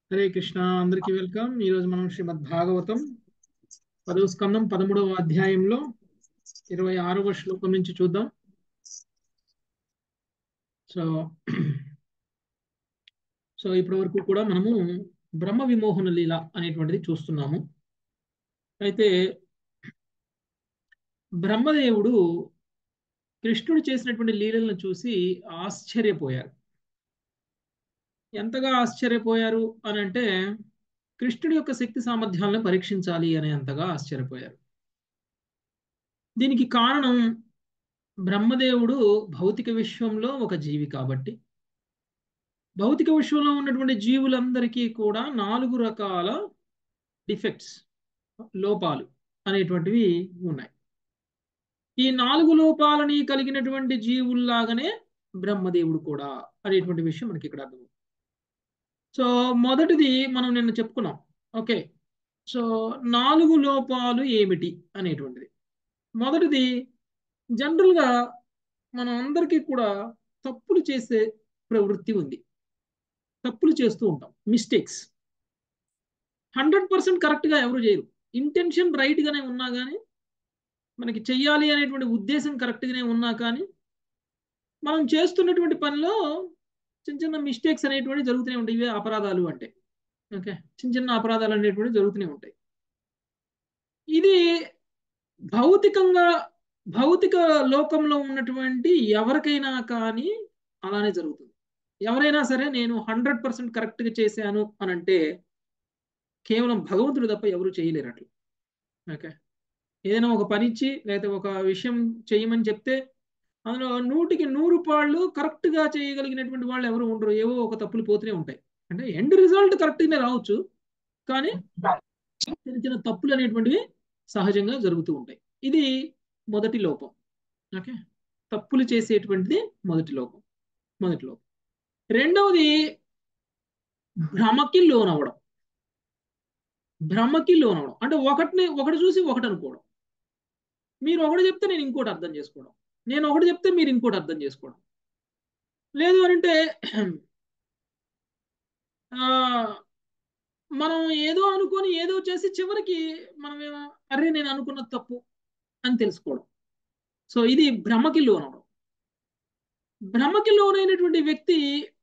హరే కృష్ణ అందరికీ వెల్కమ్ ఈరోజు మనం శ్రీమద్ భాగవతం పదవ స్కందం పదమూడవ అధ్యాయంలో ఇరవై ఆరవ శ్లోకం నుంచి చూద్దాం సో సో ఇప్పటి వరకు కూడా మనము బ్రహ్మ విమోహన లీల అనేటువంటిది చూస్తున్నాము అయితే బ్రహ్మదేవుడు కృష్ణుడు చేసినటువంటి లీలలను చూసి ఆశ్చర్యపోయారు ఎంతగా ఆశ్చర్యపోయారు అని అంటే కృష్ణుడి యొక్క శక్తి సామర్థ్యాలను పరీక్షించాలి అనే అంతగా ఆశ్చర్యపోయారు దీనికి కారణం బ్రహ్మదేవుడు భౌతిక విశ్వంలో ఒక జీవి కాబట్టి భౌతిక విశ్వంలో ఉన్నటువంటి జీవులందరికీ కూడా నాలుగు రకాల డిఫెక్ట్స్ లోపాలు అనేటువంటివి ఉన్నాయి ఈ నాలుగు లోపాలని కలిగినటువంటి జీవుల్లాగానే బ్రహ్మదేవుడు కూడా అనేటువంటి విషయం మనకి ఇక్కడ అర్థం సో మొదటిది మనం నిన్న చెప్పుకున్నాం ఓకే సో నాలుగు లోపాలు ఏమిటి అనేటువంటిది మొదటిది జనరల్గా మనం అందరికీ కూడా తప్పులు చేసే ప్రవృత్తి ఉంది తప్పులు చేస్తూ ఉంటాం మిస్టేక్స్ హండ్రెడ్ పర్సెంట్ కరెక్ట్గా ఎవరు చేయరు ఇంటెన్షన్ రైట్గానే ఉన్నా కానీ మనకి చెయ్యాలి అనేటువంటి ఉద్దేశం కరెక్ట్గానే ఉన్నా కానీ మనం చేస్తున్నటువంటి పనిలో చిన్న చిన్న మిస్టేక్స్ అనేటువంటి జరుగుతూనే ఉంటాయి ఇవే అపరాధాలు అంటే ఓకే చిన్న చిన్న అపరాధాలు అనేటువంటి జరుగుతూనే ఉంటాయి ఇది భౌతికంగా భౌతిక లోకంలో ఉన్నటువంటి ఎవరికైనా కానీ అలానే జరుగుతుంది ఎవరైనా సరే నేను హండ్రెడ్ పర్సెంట్ కరెక్ట్గా చేశాను అని అంటే కేవలం భగవంతుడు తప్ప ఎవరు చేయలేరు అట్లా ఓకే ఏదైనా ఒక పని ఇచ్చి లేకపోతే ఒక విషయం చేయమని చెప్తే అందులో నూటికి నూరు పాళ్ళు కరెక్ట్గా చేయగలిగినటువంటి వాళ్ళు ఎవరు ఉండరు ఏవో ఒక తప్పులు పోతూనే ఉంటాయి అంటే ఎండ్ రిజల్ట్ కరెక్ట్గానే రావచ్చు కానీ చిన్న చిన్న తప్పులు అనేటువంటివి సహజంగా జరుగుతూ ఉంటాయి ఇది మొదటి లోపం ఓకే తప్పులు చేసేటువంటిది మొదటి లోపం మొదటి లోపం రెండవది భ్రమకి లోనవ్వడం భ్రమకి లోనవడం అంటే ఒకటిని ఒకటి చూసి ఒకటి అనుకోవడం మీరు ఒకటి చెప్తే నేను ఇంకోటి అర్థం చేసుకోవడం నేను ఒకటి చెప్తే మీరు ఇంకోటి అర్థం చేసుకోవడం లేదు అంటే మనం ఏదో అనుకొని ఏదో చేసి చివరికి మనం అరే నేను అనుకున్న తప్పు అని తెలుసుకోవడం సో ఇది భ్రమకి లోనవడం భ్రమకి లోనైనటువంటి వ్యక్తి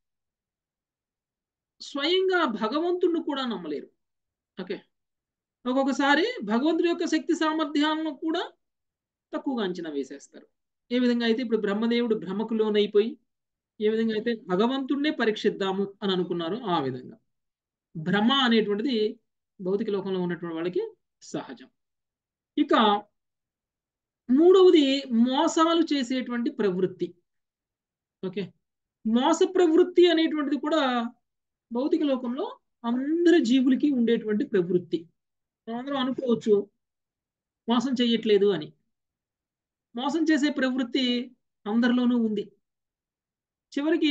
స్వయంగా భగవంతుడిని కూడా నమ్మలేరు ఓకే ఒక్కొక్కసారి భగవంతుడి యొక్క శక్తి సామర్థ్యాలను కూడా తక్కువగా అంచనా వేసేస్తారు ఏ విధంగా అయితే ఇప్పుడు బ్రహ్మదేవుడు భ్రమకు లోనైపోయి ఏ విధంగా అయితే భగవంతుడినే పరీక్షిద్దాము అని అనుకున్నారో ఆ విధంగా భ్రమ అనేటువంటిది భౌతిక లోకంలో ఉన్నటువంటి వాళ్ళకి సహజం ఇక మూడవది మోసాలు చేసేటువంటి ప్రవృత్తి ఓకే మోస ప్రవృత్తి అనేటువంటిది కూడా భౌతిక లోకంలో అందరి జీవులకి ఉండేటువంటి ప్రవృత్తి అందరూ అనుకోవచ్చు మోసం చెయ్యట్లేదు అని మోసం చేసే ప్రవృత్తి అందరిలోనూ ఉంది చివరికి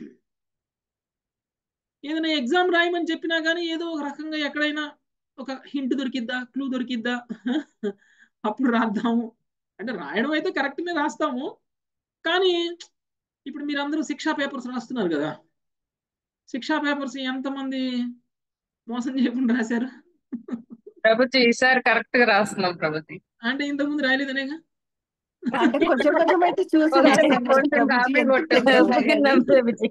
ఏదైనా ఎగ్జామ్ రాయమని చెప్పినా కానీ ఏదో ఒక రకంగా ఎక్కడైనా ఒక హింట్ దొరికిద్దా క్లూ దొరికిద్దా అప్పుడు రాద్దాము అంటే రాయడం అయితే కరెక్ట్నే రాస్తాము కానీ ఇప్పుడు మీరందరూ శిక్షా పేపర్స్ రాస్తున్నారు కదా శిక్షా పేపర్స్ ఎంతమంది మోసం చేయకుండా రాశారు ప్రభుజీ ఈసారి కరెక్ట్ గా రాస్తున్నాం ప్రభుజీ అంటే ఇంతకుముందు రాయలేదనేగా అంటే కొంచెం కొంచెం అయితే చూసి కొంచెం రాస్తాం కొంచెం కాపీ కొట్టాం ప్రభుజీ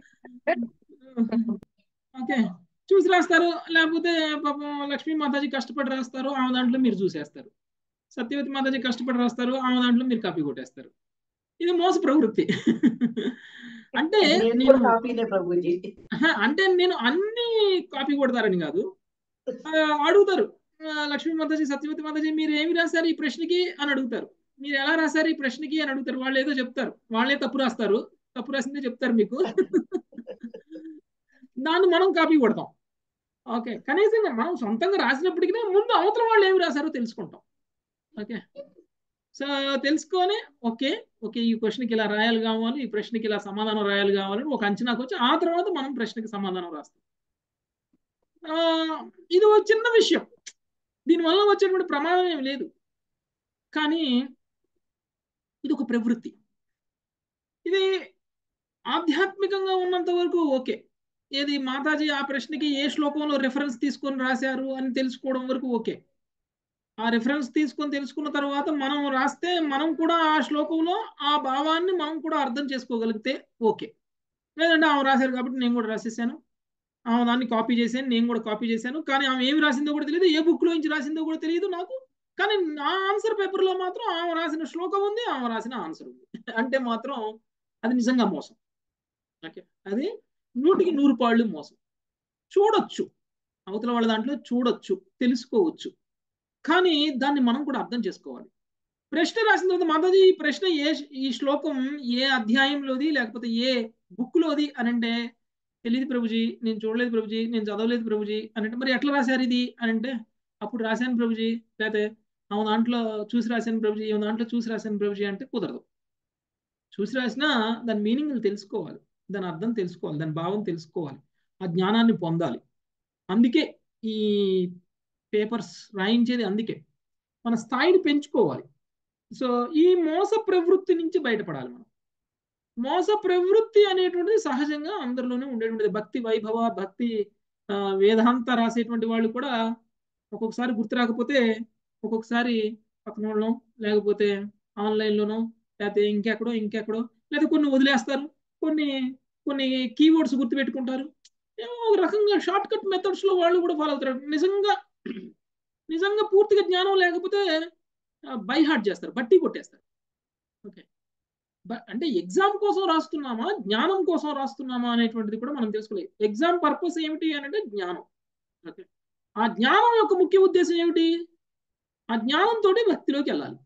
ఓకే చూసి రాస్తారు లేకపోతే పాపం లక్ష్మీ మాతాజీ కష్టపడి రాస్తారు ఆమె దాంట్లో మీరు చూసేస్తారు సత్యవతి మాతాజీ కష్టపడి రాస్తారు ఆమె దాంట్లో మీరు కాపీ కొట్టేస్తారు ఇది మోస ప్రవృత్తి అంటే నేను కాపీనే ప్రభుజీ అంటే నేను అన్ని కాపీ కొడతారని కాదు అడుగుతారు లక్ష్మీ మాతాజీ సత్యవతి మాతాజీ మీరు ఏమి రాశారు ఈ ప్రశ్నకి అని అడుగుతారు మీరు ఎలా రాశారు ఈ ప్రశ్నకి అని అడుగుతారు వాళ్ళు ఏదో చెప్తారు వాళ్ళే తప్పు రాస్తారు తప్పు రాసిందే చెప్తారు మీకు దాన్ని మనం కాపీ కొడతాం ఓకే కనీసం మనం సొంతంగా రాసినప్పటికీ ముందు అవతల వాళ్ళు ఏమి రాశారో తెలుసుకుంటాం ఓకే సో తెలుసుకొని ఓకే ఓకే ఈ క్వశ్చన్కి ఇలా రాయాలి కావాలి ఈ ప్రశ్నకి ఇలా సమాధానం రాయాలి కావాలని ఒక అంచనాకు వచ్చి ఆ తర్వాత మనం ప్రశ్నకి సమాధానం రాస్తాం ఇది ఒక చిన్న విషయం దీనివల్ల వచ్చేటువంటి ప్రమాదం ఏమి లేదు కానీ ఇది ఒక ప్రవృత్తి ఇది ఆధ్యాత్మికంగా ఉన్నంత వరకు ఓకే ఏది మాతాజీ ఆ ప్రశ్నకి ఏ శ్లోకంలో రెఫరెన్స్ తీసుకొని రాశారు అని తెలుసుకోవడం వరకు ఓకే ఆ రెఫరెన్స్ తీసుకొని తెలుసుకున్న తర్వాత మనం రాస్తే మనం కూడా ఆ శ్లోకంలో ఆ భావాన్ని మనం కూడా అర్థం చేసుకోగలిగితే ఓకే లేదంటే ఆమె రాశారు కాబట్టి నేను కూడా రాసేసాను ఆమె దాన్ని కాపీ చేశాను నేను కూడా కాపీ చేశాను కానీ ఆమె ఏమి రాసిందో కూడా తెలియదు ఏ బుక్లో నుంచి రాసిందో కూడా తెలియదు నాకు కానీ నా ఆన్సర్ పేపర్లో మాత్రం ఆమె రాసిన శ్లోకం ఉంది ఆమె రాసిన ఆన్సర్ ఉంది అంటే మాత్రం అది నిజంగా మోసం ఓకే అది నూటికి నూరు పాళ్ళు మోసం చూడొచ్చు అవతల వాళ్ళ దాంట్లో చూడొచ్చు తెలుసుకోవచ్చు కానీ దాన్ని మనం కూడా అర్థం చేసుకోవాలి ప్రశ్న రాసిన తర్వాత మాతాజీ ఈ ప్రశ్న ఏ ఈ శ్లోకం ఏ అధ్యాయంలోది లేకపోతే ఏ బుక్లోది అని అంటే తెలియదు ప్రభుజీ నేను చూడలేదు ప్రభుజీ నేను చదవలేదు ప్రభుజీ అని అంటే మరి ఎట్లా రాశారు ఇది అని అంటే అప్పుడు రాశాను ప్రభుజీ లేకపోతే ఆమె దాంట్లో చూసి రాశాను ప్రభుజీ ఈమె దాంట్లో చూసి రాశాను ప్రభుజీ అంటే కుదరదు చూసి రాసినా దాని మీనింగ్ తెలుసుకోవాలి దాని అర్థం తెలుసుకోవాలి దాని భావం తెలుసుకోవాలి ఆ జ్ఞానాన్ని పొందాలి అందుకే ఈ పేపర్స్ రాయించేది అందుకే మన స్థాయిని పెంచుకోవాలి సో ఈ మోస ప్రవృత్తి నుంచి బయటపడాలి మనం మోస ప్రవృత్తి అనేటువంటిది సహజంగా అందరిలోనే ఉండేటువంటిది భక్తి వైభవ భక్తి వేదాంత రాసేటువంటి వాళ్ళు కూడా ఒక్కొక్కసారి గుర్తు రాకపోతే ఒక్కొక్కసారి పక్కన వాళ్ళం లేకపోతే ఆన్లైన్లోనో లేకపోతే ఇంకెక్కడో ఇంకెక్కడో లేకపోతే కొన్ని వదిలేస్తారు కొన్ని కొన్ని కీవర్డ్స్ గుర్తుపెట్టుకుంటారు ఏమో ఒక రకంగా షార్ట్ కట్ మెథడ్స్లో వాళ్ళు కూడా ఫాలో అవుతారు నిజంగా నిజంగా పూర్తిగా జ్ఞానం లేకపోతే బై హార్ట్ చేస్తారు బట్టి కొట్టేస్తారు ఓకే అంటే ఎగ్జామ్ కోసం రాస్తున్నామా జ్ఞానం కోసం రాస్తున్నామా అనేటువంటిది కూడా మనం తెలుసుకోలేదు ఎగ్జామ్ పర్పస్ ఏమిటి అని అంటే జ్ఞానం ఓకే ఆ జ్ఞానం యొక్క ముఖ్య ఉద్దేశం ఏమిటి ఆ జ్ఞానంతో భక్తిలోకి వెళ్ళాలి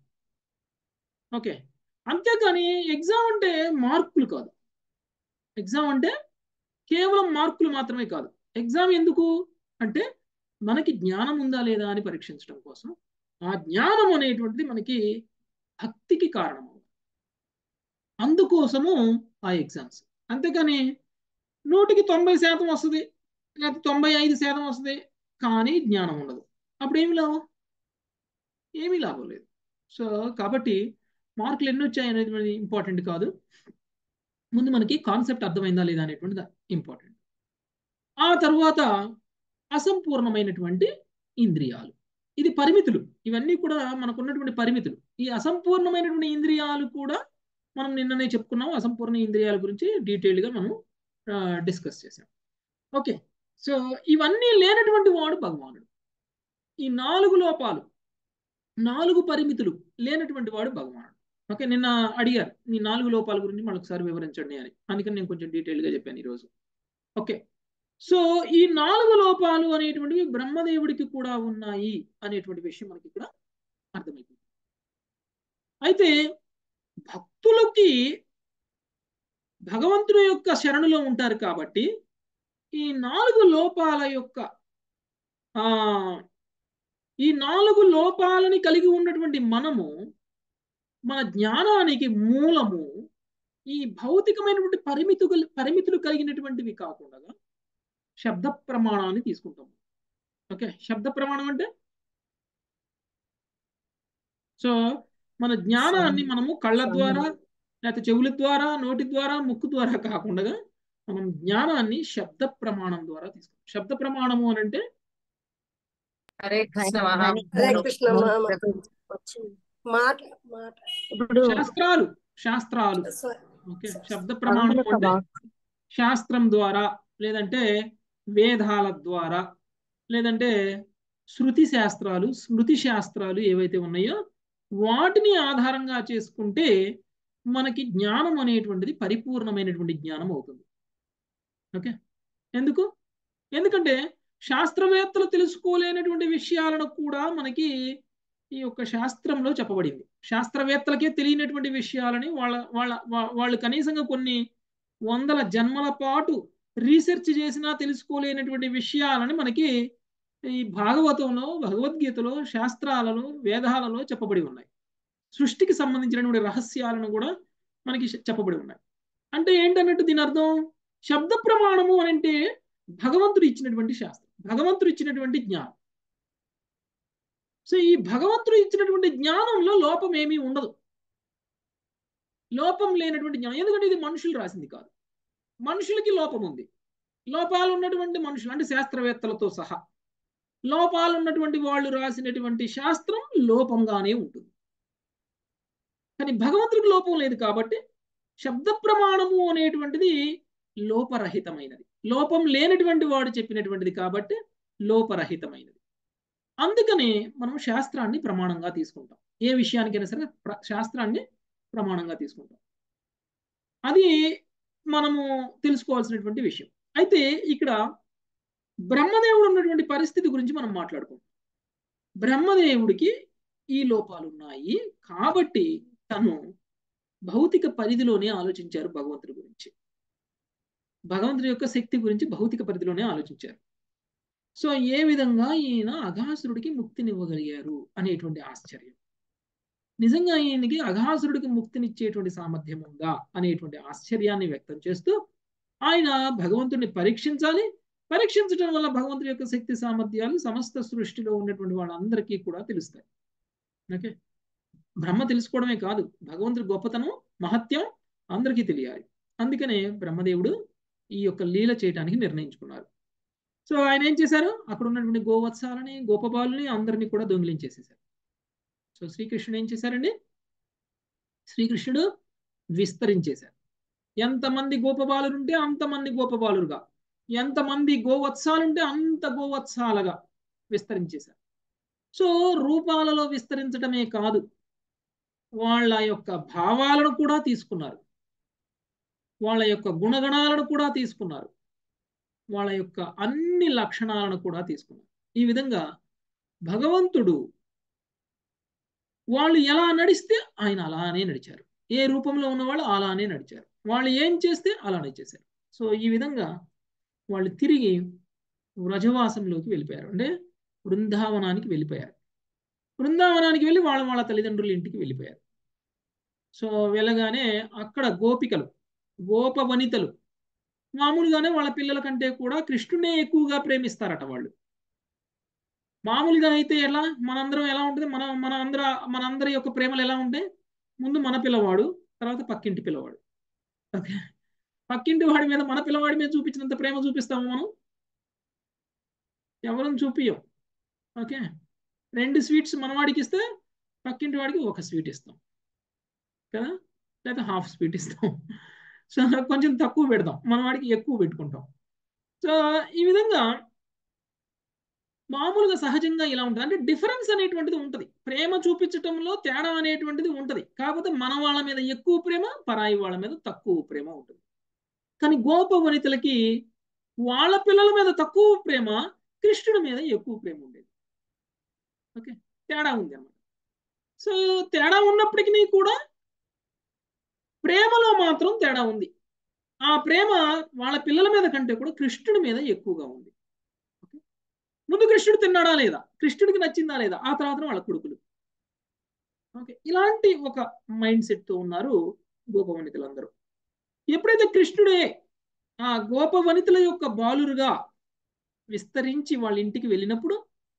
ఓకే అంతేకాని ఎగ్జామ్ అంటే మార్కులు కాదు ఎగ్జామ్ అంటే కేవలం మార్కులు మాత్రమే కాదు ఎగ్జామ్ ఎందుకు అంటే మనకి జ్ఞానం ఉందా లేదా అని పరీక్షించడం కోసం ఆ జ్ఞానం అనేటువంటిది మనకి భక్తికి కారణం అందుకోసము ఆ ఎగ్జామ్స్ అంతేకాని నూటికి తొంభై శాతం వస్తుంది లేకపోతే తొంభై ఐదు శాతం వస్తుంది కానీ జ్ఞానం ఉండదు అప్పుడు ఏమి లాభం ఏమీ లాభం లేదు సో కాబట్టి మార్కులు ఎన్ని వచ్చాయి అనేది మనకి ఇంపార్టెంట్ కాదు ముందు మనకి కాన్సెప్ట్ అర్థమైందా లేదా అనేటువంటిది ఇంపార్టెంట్ ఆ తర్వాత అసంపూర్ణమైనటువంటి ఇంద్రియాలు ఇది పరిమితులు ఇవన్నీ కూడా మనకున్నటువంటి పరిమితులు ఈ అసంపూర్ణమైనటువంటి ఇంద్రియాలు కూడా మనం నిన్ననే చెప్పుకున్నాం అసంపూర్ణ ఇంద్రియాల గురించి డీటెయిల్గా మనం డిస్కస్ చేసాం ఓకే సో ఇవన్నీ లేనటువంటి వాడు భగవానుడు ఈ నాలుగు లోపాలు నాలుగు పరిమితులు లేనటువంటి వాడు భగవానుడు ఓకే నిన్న అడిగారు ఈ నాలుగు లోపాల గురించి మరొకసారి వివరించండి అని అందుకని నేను కొంచెం డీటెయిల్గా చెప్పాను ఈరోజు ఓకే సో ఈ నాలుగు లోపాలు అనేటువంటివి బ్రహ్మదేవుడికి కూడా ఉన్నాయి అనేటువంటి విషయం మనకి ఇక్కడ అర్థమైంది అయితే భక్తులకి భగవంతుని యొక్క శరణులో ఉంటారు కాబట్టి ఈ నాలుగు లోపాల యొక్క ఆ ఈ నాలుగు లోపాలని కలిగి ఉన్నటువంటి మనము మన జ్ఞానానికి మూలము ఈ భౌతికమైనటువంటి పరిమితులు పరిమితులు కలిగినటువంటివి కాకుండా శబ్ద ప్రమాణాన్ని తీసుకుంటాము ఓకే శబ్ద ప్రమాణం అంటే సో మన జ్ఞానాన్ని మనము కళ్ళ ద్వారా లేకపోతే చెవుల ద్వారా నోటి ద్వారా ముక్కు ద్వారా కాకుండా మనం జ్ఞానాన్ని శబ్ద ప్రమాణం ద్వారా తీసుకుంటాం శబ్ద ప్రమాణము అని అంటే హరే కృష్ణ హరే కృష్ణ మామ వచ్చింది మాట మాట ఇప్పుడు శాస్త్రాలు శాస్త్రాలు సారీ ఓకే శబ్ద ప్రమాణం అంటే శాస్త్రం ద్వారా లేదంటే వేదాల ద్వారా లేదంటే శృతి శాస్త్రాలు స్మృతి శాస్త్రాలు ఏవైతే ఉన్నాయో వాటిని ఆధారంగా చేసుకుంటే మనకి జ్ఞానం అనేటువంటిది పరిపూర్ణమైనటువంటి జ్ఞానం అవుతుంది ఓకే ఎందుకు ఎందుకంటే శాస్త్రవేత్తలు తెలుసుకోలేనటువంటి విషయాలను కూడా మనకి ఈ యొక్క శాస్త్రంలో చెప్పబడింది శాస్త్రవేత్తలకే తెలియనటువంటి విషయాలని వాళ్ళ వాళ్ళ వాళ్ళు కనీసంగా కొన్ని వందల జన్మల పాటు రీసెర్చ్ చేసినా తెలుసుకోలేనటువంటి విషయాలని మనకి ఈ భాగవతంలో భగవద్గీతలో శాస్త్రాలలో వేదాలలో చెప్పబడి ఉన్నాయి సృష్టికి సంబంధించినటువంటి రహస్యాలను కూడా మనకి చెప్పబడి ఉన్నాయి అంటే ఏంటన్నట్టు దీని అర్థం శబ్ద ప్రమాణము అని అంటే భగవంతుడు ఇచ్చినటువంటి శాస్త్రం భగవంతుడు ఇచ్చినటువంటి జ్ఞానం సో ఈ భగవంతుడు ఇచ్చినటువంటి జ్ఞానంలో లోపం ఏమీ ఉండదు లోపం లేనటువంటి జ్ఞానం ఎందుకంటే ఇది మనుషులు రాసింది కాదు మనుషులకి లోపం ఉంది లోపాలు ఉన్నటువంటి మనుషులు అంటే శాస్త్రవేత్తలతో సహా లోపాలు ఉన్నటువంటి వాళ్ళు రాసినటువంటి శాస్త్రం లోపంగానే ఉంటుంది కానీ భగవంతుడికి లోపం లేదు కాబట్టి శబ్ద ప్రమాణము అనేటువంటిది లోపరహితమైనది లోపం లేనటువంటి వాడు చెప్పినటువంటిది కాబట్టి లోపరహితమైనది అందుకనే మనం శాస్త్రాన్ని ప్రమాణంగా తీసుకుంటాం ఏ విషయానికైనా సరే శాస్త్రాన్ని ప్రమాణంగా తీసుకుంటాం అది మనము తెలుసుకోవాల్సినటువంటి విషయం అయితే ఇక్కడ బ్రహ్మదేవుడు ఉన్నటువంటి పరిస్థితి గురించి మనం మాట్లాడుకుంటాం బ్రహ్మదేవుడికి ఈ లోపాలు ఉన్నాయి కాబట్టి తను భౌతిక పరిధిలోనే ఆలోచించారు భగవంతుడి గురించి భగవంతుడి యొక్క శక్తి గురించి భౌతిక పరిధిలోనే ఆలోచించారు సో ఏ విధంగా ఈయన అఘాసురుడికి ముక్తినివ్వగలిగారు అనేటువంటి ఆశ్చర్యం నిజంగా ఈయనకి అఘాసురుడికి ముక్తినిచ్చేటువంటి సామర్థ్యం ఉందా అనేటువంటి ఆశ్చర్యాన్ని వ్యక్తం చేస్తూ ఆయన భగవంతుడిని పరీక్షించాలి పరీక్షించడం వల్ల భగవంతుడి యొక్క శక్తి సామర్థ్యాలు సమస్త సృష్టిలో ఉన్నటువంటి వాళ్ళందరికీ కూడా తెలుస్తాయి ఓకే బ్రహ్మ తెలుసుకోవడమే కాదు భగవంతుడి గొప్పతనం మహత్యం అందరికీ తెలియాలి అందుకనే బ్రహ్మదేవుడు ఈ యొక్క లీల చేయడానికి నిర్ణయించుకున్నారు సో ఆయన ఏం చేశారు అక్కడ ఉన్నటువంటి గోవత్సాలని గోపబాలుని అందరినీ కూడా దొంగిలించేసేసారు సో శ్రీకృష్ణుడు ఏం చేశారండి శ్రీకృష్ణుడు విస్తరించేశారు ఎంతమంది గోపబాలురు ఉంటే అంతమంది గోపబాలురుగా ఎంతమంది గోవత్సాలుంటే అంత గోవత్సాలుగా విస్తరించేశారు సో రూపాలలో విస్తరించడమే కాదు వాళ్ళ యొక్క భావాలను కూడా తీసుకున్నారు వాళ్ళ యొక్క గుణగణాలను కూడా తీసుకున్నారు వాళ్ళ యొక్క అన్ని లక్షణాలను కూడా తీసుకున్నారు ఈ విధంగా భగవంతుడు వాళ్ళు ఎలా నడిస్తే ఆయన అలానే నడిచారు ఏ రూపంలో ఉన్నవాళ్ళు అలానే నడిచారు వాళ్ళు ఏం చేస్తే అలానే చేశారు సో ఈ విధంగా వాళ్ళు తిరిగి వ్రజవాసంలోకి వెళ్ళిపోయారు అంటే బృందావనానికి వెళ్ళిపోయారు బృందావనానికి వెళ్ళి వాళ్ళ వాళ్ళ తల్లిదండ్రుల ఇంటికి వెళ్ళిపోయారు సో వెళ్ళగానే అక్కడ గోపికలు గోప వనితలు మామూలుగానే వాళ్ళ పిల్లల కంటే కూడా కృష్ణునే ఎక్కువగా ప్రేమిస్తారట వాళ్ళు మామూలుగా అయితే ఎలా మనందరం ఎలా ఉంటుంది మన మన అందర మనందరి యొక్క ప్రేమలు ఎలా ఉంటాయి ముందు మన పిల్లవాడు తర్వాత పక్కింటి పిల్లవాడు ఓకే పక్కింటి వాడి మీద మన పిల్లవాడి మీద చూపించినంత ప్రేమ చూపిస్తాము మనం ఎవరం చూపియం ఓకే రెండు స్వీట్స్ మనవాడికి ఇస్తే పక్కింటి వాడికి ఒక స్వీట్ ఇస్తాం కదా లేదా హాఫ్ స్వీట్ ఇస్తాం సో కొంచెం తక్కువ పెడతాం మన వాడికి ఎక్కువ పెట్టుకుంటాం సో ఈ విధంగా మామూలుగా సహజంగా ఇలా ఉంటుంది అంటే డిఫరెన్స్ అనేటువంటిది ఉంటుంది ప్రేమ చూపించటంలో తేడా అనేటువంటిది ఉంటుంది కాకపోతే మన వాళ్ళ మీద ఎక్కువ ప్రేమ పరాయి వాళ్ళ మీద తక్కువ ప్రేమ ఉంటుంది కానీ గోప వనితలకి వాళ్ళ పిల్లల మీద తక్కువ ప్రేమ కృష్ణుడి మీద ఎక్కువ ప్రేమ ఉండేది ఓకే తేడా ఉంది అన్నమాట సో తేడా ఉన్నప్పటికీ కూడా ప్రేమలో మాత్రం తేడా ఉంది ఆ ప్రేమ వాళ్ళ పిల్లల మీద కంటే కూడా కృష్ణుడి మీద ఎక్కువగా ఉంది ముందు కృష్ణుడు తిన్నాడా లేదా కృష్ణుడికి నచ్చిందా లేదా ఆ తర్వాత వాళ్ళ కొడుకులు ఓకే ఇలాంటి ఒక మైండ్ సెట్తో ఉన్నారు గోపవనితలందరూ ఎప్పుడైతే కృష్ణుడే ఆ గోపవనితల యొక్క బాలురుగా విస్తరించి వాళ్ళ ఇంటికి వెళ్ళినప్పుడు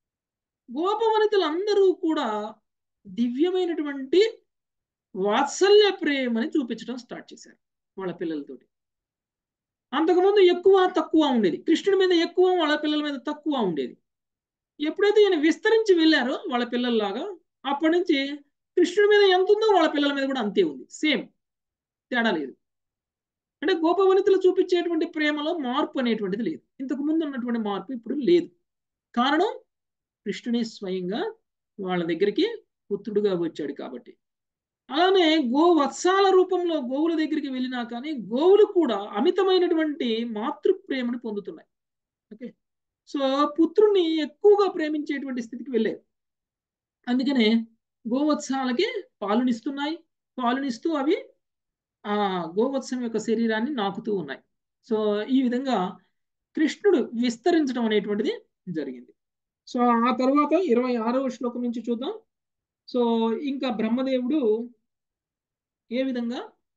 గోపవనితలందరూ కూడా దివ్యమైనటువంటి వాత్సల్య ప్రేమని చూపించడం స్టార్ట్ చేశారు వాళ్ళ పిల్లలతోటి అంతకుముందు ఎక్కువ తక్కువ ఉండేది కృష్ణుడి మీద ఎక్కువ వాళ్ళ పిల్లల మీద తక్కువ ఉండేది ఎప్పుడైతే ఈయన విస్తరించి వెళ్ళారో వాళ్ళ పిల్లల్లాగా అప్పటి నుంచి కృష్ణుడి మీద ఎంత ఉందో వాళ్ళ పిల్లల మీద కూడా అంతే ఉంది సేమ్ తేడా లేదు అంటే గోపవనితలు చూపించేటువంటి ప్రేమలో మార్పు అనేటువంటిది లేదు ఇంతకు ముందు ఉన్నటువంటి మార్పు ఇప్పుడు లేదు కారణం కృష్ణుని స్వయంగా వాళ్ళ దగ్గరికి పుత్రుడుగా వచ్చాడు కాబట్టి అలానే గోవత్సాల రూపంలో గోవుల దగ్గరికి వెళ్ళినా కానీ గోవులు కూడా అమితమైనటువంటి మాతృప్రేమను పొందుతున్నాయి ఓకే సో పుత్రుణ్ణి ఎక్కువగా ప్రేమించేటువంటి స్థితికి వెళ్ళారు అందుకనే గోవత్సాలకి పాలునిస్తున్నాయి పాలునిస్తూ అవి ఆ గోవత్సం యొక్క శరీరాన్ని నాకుతూ ఉన్నాయి సో ఈ విధంగా కృష్ణుడు విస్తరించడం అనేటువంటిది జరిగింది సో ఆ తర్వాత ఇరవై ఆరవ శ్లోకం నుంచి చూద్దాం సో ఇంకా బ్రహ్మదేవుడు ఏ విధంగా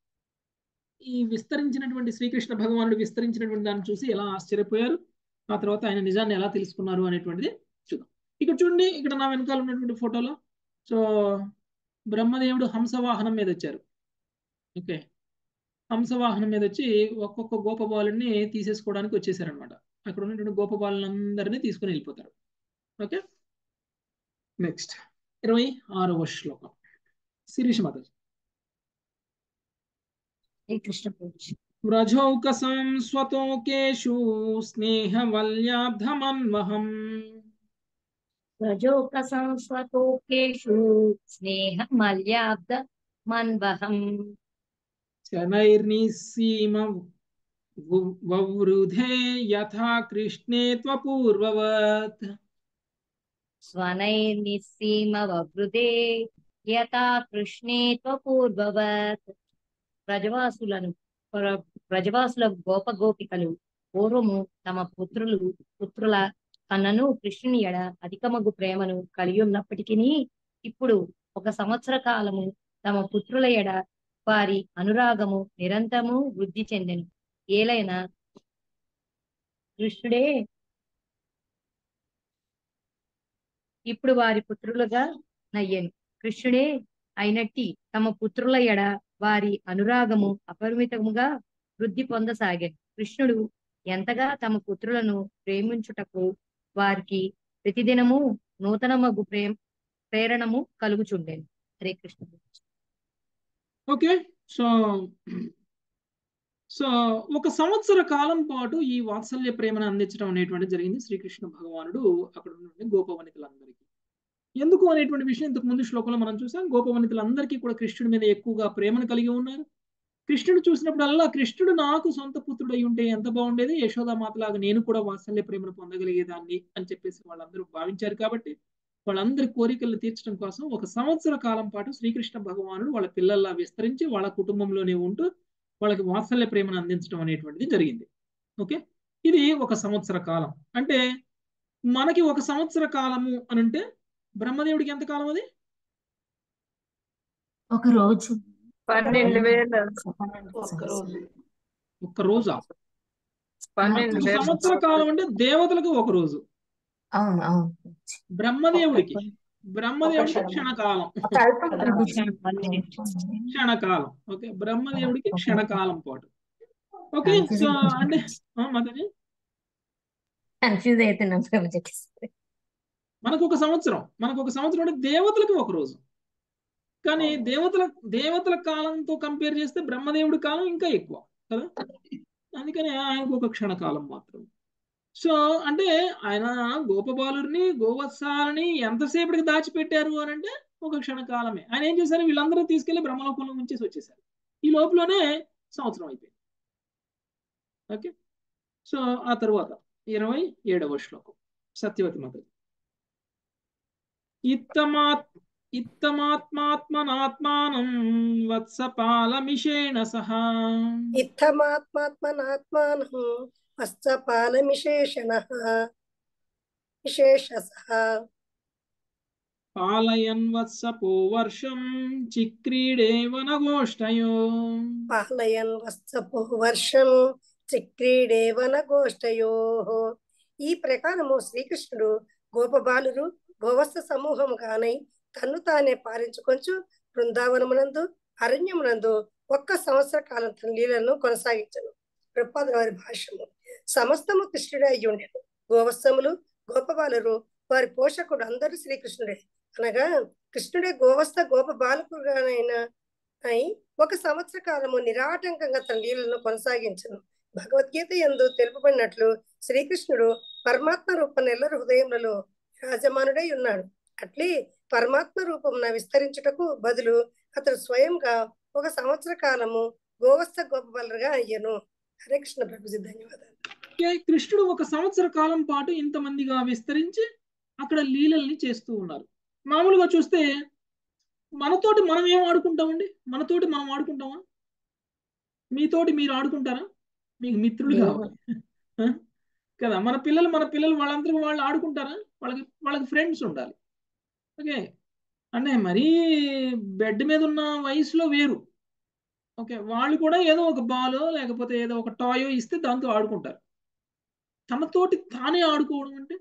ఈ విస్తరించినటువంటి శ్రీకృష్ణ భగవానుడు విస్తరించినటువంటి దాన్ని చూసి ఎలా ఆశ్చర్యపోయారు ఆ తర్వాత ఆయన నిజాన్ని ఎలా తెలుసుకున్నారు అనేటువంటిది చూద్దాం ఇక్కడ చూడండి ఇక్కడ నా వెనకాల ఉన్నటువంటి ఫోటోలో సో బ్రహ్మదేవుడు హంసవాహనం మీద వచ్చారు ఓకే హంసవాహనం మీద వచ్చి ఒక్కొక్క గోపబాలుని తీసేసుకోవడానికి వచ్చేసారనమాట అక్కడ ఉన్నటువంటి గోపబాలులందరినీ తీసుకుని వెళ్ళిపోతారు ఓకే నెక్స్ట్ ఇరవై ఆరవ శ్లోకం శిరీష్ మాతాజీ శ్రీ కృష్ణ పూజ వ్రజౌకసం స్వతోకేషు స్నేహవల్యాబ్ధమన్వహం రజోక సంస్వతోకేషు స్నేహ మల్యాబ్ద మన్వహం శనైర్నిసీమ వు- వవృధే యథా కృష్ణే త్వపూర్వవత్ స్వనైర్నిస్సీమ వృదే యథా కృష్ణే త్వపూర్వవత్ ప్రజవాసులను ప్ర- ప్రజవాసుల గోప గోపికలు పూర్వము తమ పుత్రులు పుత్రుల కన్నను కృష్ణుని ఎడ అధికమగు ప్రేమను కలిగి ఉన్నప్పటికీ ఇప్పుడు ఒక సంవత్సర కాలము తమ పుత్రుల ఎడ వారి అనురాగము నిరంతరము వృద్ధి చెందెను ఏలైనా కృష్ణుడే ఇప్పుడు వారి పుత్రులుగా నయ్యను కృష్ణుడే అయినట్టి తమ పుత్రుల ఎడ వారి అనురాగము అపరిమితముగా వృద్ధి పొందసాగాను కృష్ణుడు ఎంతగా తమ పుత్రులను ప్రేమించుటకు వారికి ప్రతిదినము నూతనమగు ప్రేమ ప్రేరణము కలుగుచుండేను Hare Krishna okay so so ఒక సంవత్సర కాలం పాటు ఈ వాత్సల్య ప్రేమను అందించడం అనేటువంటి జరిగింది శ్రీకృష్ణ భగవానుడు అక్కడ ఉన్నటువంటి గోపవనితులందరికీ ఎందుకు అనేటువంటి విషయం ఇంతకు ముందు శ్లోకంలో మనం చూసాం గోపవనితులందరికీ కూడా కృష్ణుడి మీద ఎక్కువగా ప్రేమను కలిగి ఉన్నారు కృష్ణుడు చూసినప్పుడల్లా కృష్ణుడు నాకు సొంత పుత్రుడై ఉంటే ఎంత బాగుండేది యశోదామాతలాగా నేను కూడా వాత్సల్య ప్రేమను పొందగలిగేదాన్ని అని చెప్పేసి వాళ్ళందరూ భావించారు కాబట్టి వాళ్ళందరి కోరికలను తీర్చడం కోసం ఒక సంవత్సర కాలం పాటు శ్రీకృష్ణ భగవానుడు వాళ్ళ పిల్లల్లా విస్తరించి వాళ్ళ కుటుంబంలోనే ఉంటూ వాళ్ళకి వాత్సల్య ప్రేమను అందించడం అనేటువంటిది జరిగింది ఓకే ఇది ఒక సంవత్సర కాలం అంటే మనకి ఒక సంవత్సర కాలము అని అంటే బ్రహ్మదేవుడికి ఎంత కాలం అది ఒక రోజు పన్నెండు వేల ఒక్కరోజు ఒక్క రోజా పన్నెండు ఒక వేల సంవత్సర కాలం అంటే దేవతలకు ఒక రోజు అవును అవును బ్రహ్మదేవుడికి బ్రహ్మదేవుడికి క్షణకాలం క్షణకాలం ఓకే బ్రహ్మదేవుడికి క్షణకాలం పాటు ఓకే సో అంటే ఆ, మాతాజీ కన్ఫ్యూజ్ అవుతున్నాం ప్రభుజకి మనకు ఒక సంవత్సరం మనకు ఒక సంవత్సరం అంటే దేవతలకు ఒక రోజు కానీ దేవతల దేవతల కాలంతో కంపేర్ చేస్తే బ్రహ్మదేవుడి కాలం ఇంకా ఎక్కువ కదా అందుకని ఆయనకు ఒక క్షణకాలం మాత్రం సో అంటే ఆయన గోపబాలుని గోవత్సాలని ఎంతసేపటికి దాచిపెట్టారు అని అంటే ఒక క్షణకాలమే ఆయన ఏం చేశారు వీళ్ళందరూ తీసుకెళ్లి బ్రహ్మలోకంలో ఉంచేసి వచ్చేసారు ఈ లోపలనే సంవత్సరం అయిపోయింది ఓకే సో ఆ తర్వాత ఇరవై ఏడవ శ్లోకం సత్యవతి మాత ఇత్తమాత్ ఇత్తమాత్మాత్మనాత్మానం వత్సపాలమిషేణ సహా ఇత్తమాత్మాత్మనాత్మానం హస్తపాలమిశేషణ విశేషసః పాలయన్ వత్సపో వర్షం చిక్రీడే వనగోష్టయో పాలయన్ వత్సపో వర్షం చిక్రీడేవన గోష్టయోః ఈ ప్రకారము శ్రీకృష్ణుడు గోపబాలురు గోవత్స సమూహము కానై తన్ను తానే పారించుకొంచు బృందావనమునందు అరణ్యమునందు ఒక్క సంవత్సర కాలం తన లీలను కొనసాగించను ప్రపాద వారి భాష్యము సమస్తము కృష్ణుడే అయి ఉండేను గోవత్సములు గోపబాలురు వారి పోషకుడు అందరూ శ్రీకృష్ణుడే అనగా కృష్ణుడే గోవస్థ గోప బాలకుడుగానైన అయి ఒక సంవత్సర కాలము నిరాటంకంగా తన లీలను కొనసాగించను భగవద్గీత ఎందు తెలుపబడినట్లు శ్రీకృష్ణుడు పరమాత్మ రూపం ఎల్లరి హృదయములలో రాజమానుడై ఉన్నాడు అట్లే పరమాత్మ రూపమున విస్తరించుటకు బదులు అతడు స్వయంగా ఒక సంవత్సర కాలము గోవస్థ గోపబలరుగా అయ్యను హరే కృష్ణ ప్రభుజీ ధన్యవాదాలు ఓకే, కృష్ణుడు ఒక సంవత్సర కాలం పాటు ఇంతమందిగా విస్తరించి అక్కడ లీలల్ని చేస్తూ ఉన్నారు మామూలుగా చూస్తే మనతోటి మనం ఏం ఆడుకుంటామండి మనతోటి మనం ఆడుకుంటామా మీతోటి మీరు ఆడుకుంటారా మీకు మిత్రులు కావాలి ఆ? కదా మన పిల్లలు మన పిల్లలు వాళ్ళందరూ వాళ్ళు ఆడుకుంటారా వాళ్ళకి వాళ్ళకి ఫ్రెండ్స్ ఉండాలి ఓకే అంటే మరీ బెడ్ మీద ఉన్న వయసులో వేరు ఓకే వాళ్ళు కూడా ఏదో ఒక బాలో లేకపోతే ఏదో ఒక టాయో ఇస్తే దాంతో ఆడుకుంటారు తనతోటి తానే ఆడుకోవడం అంటే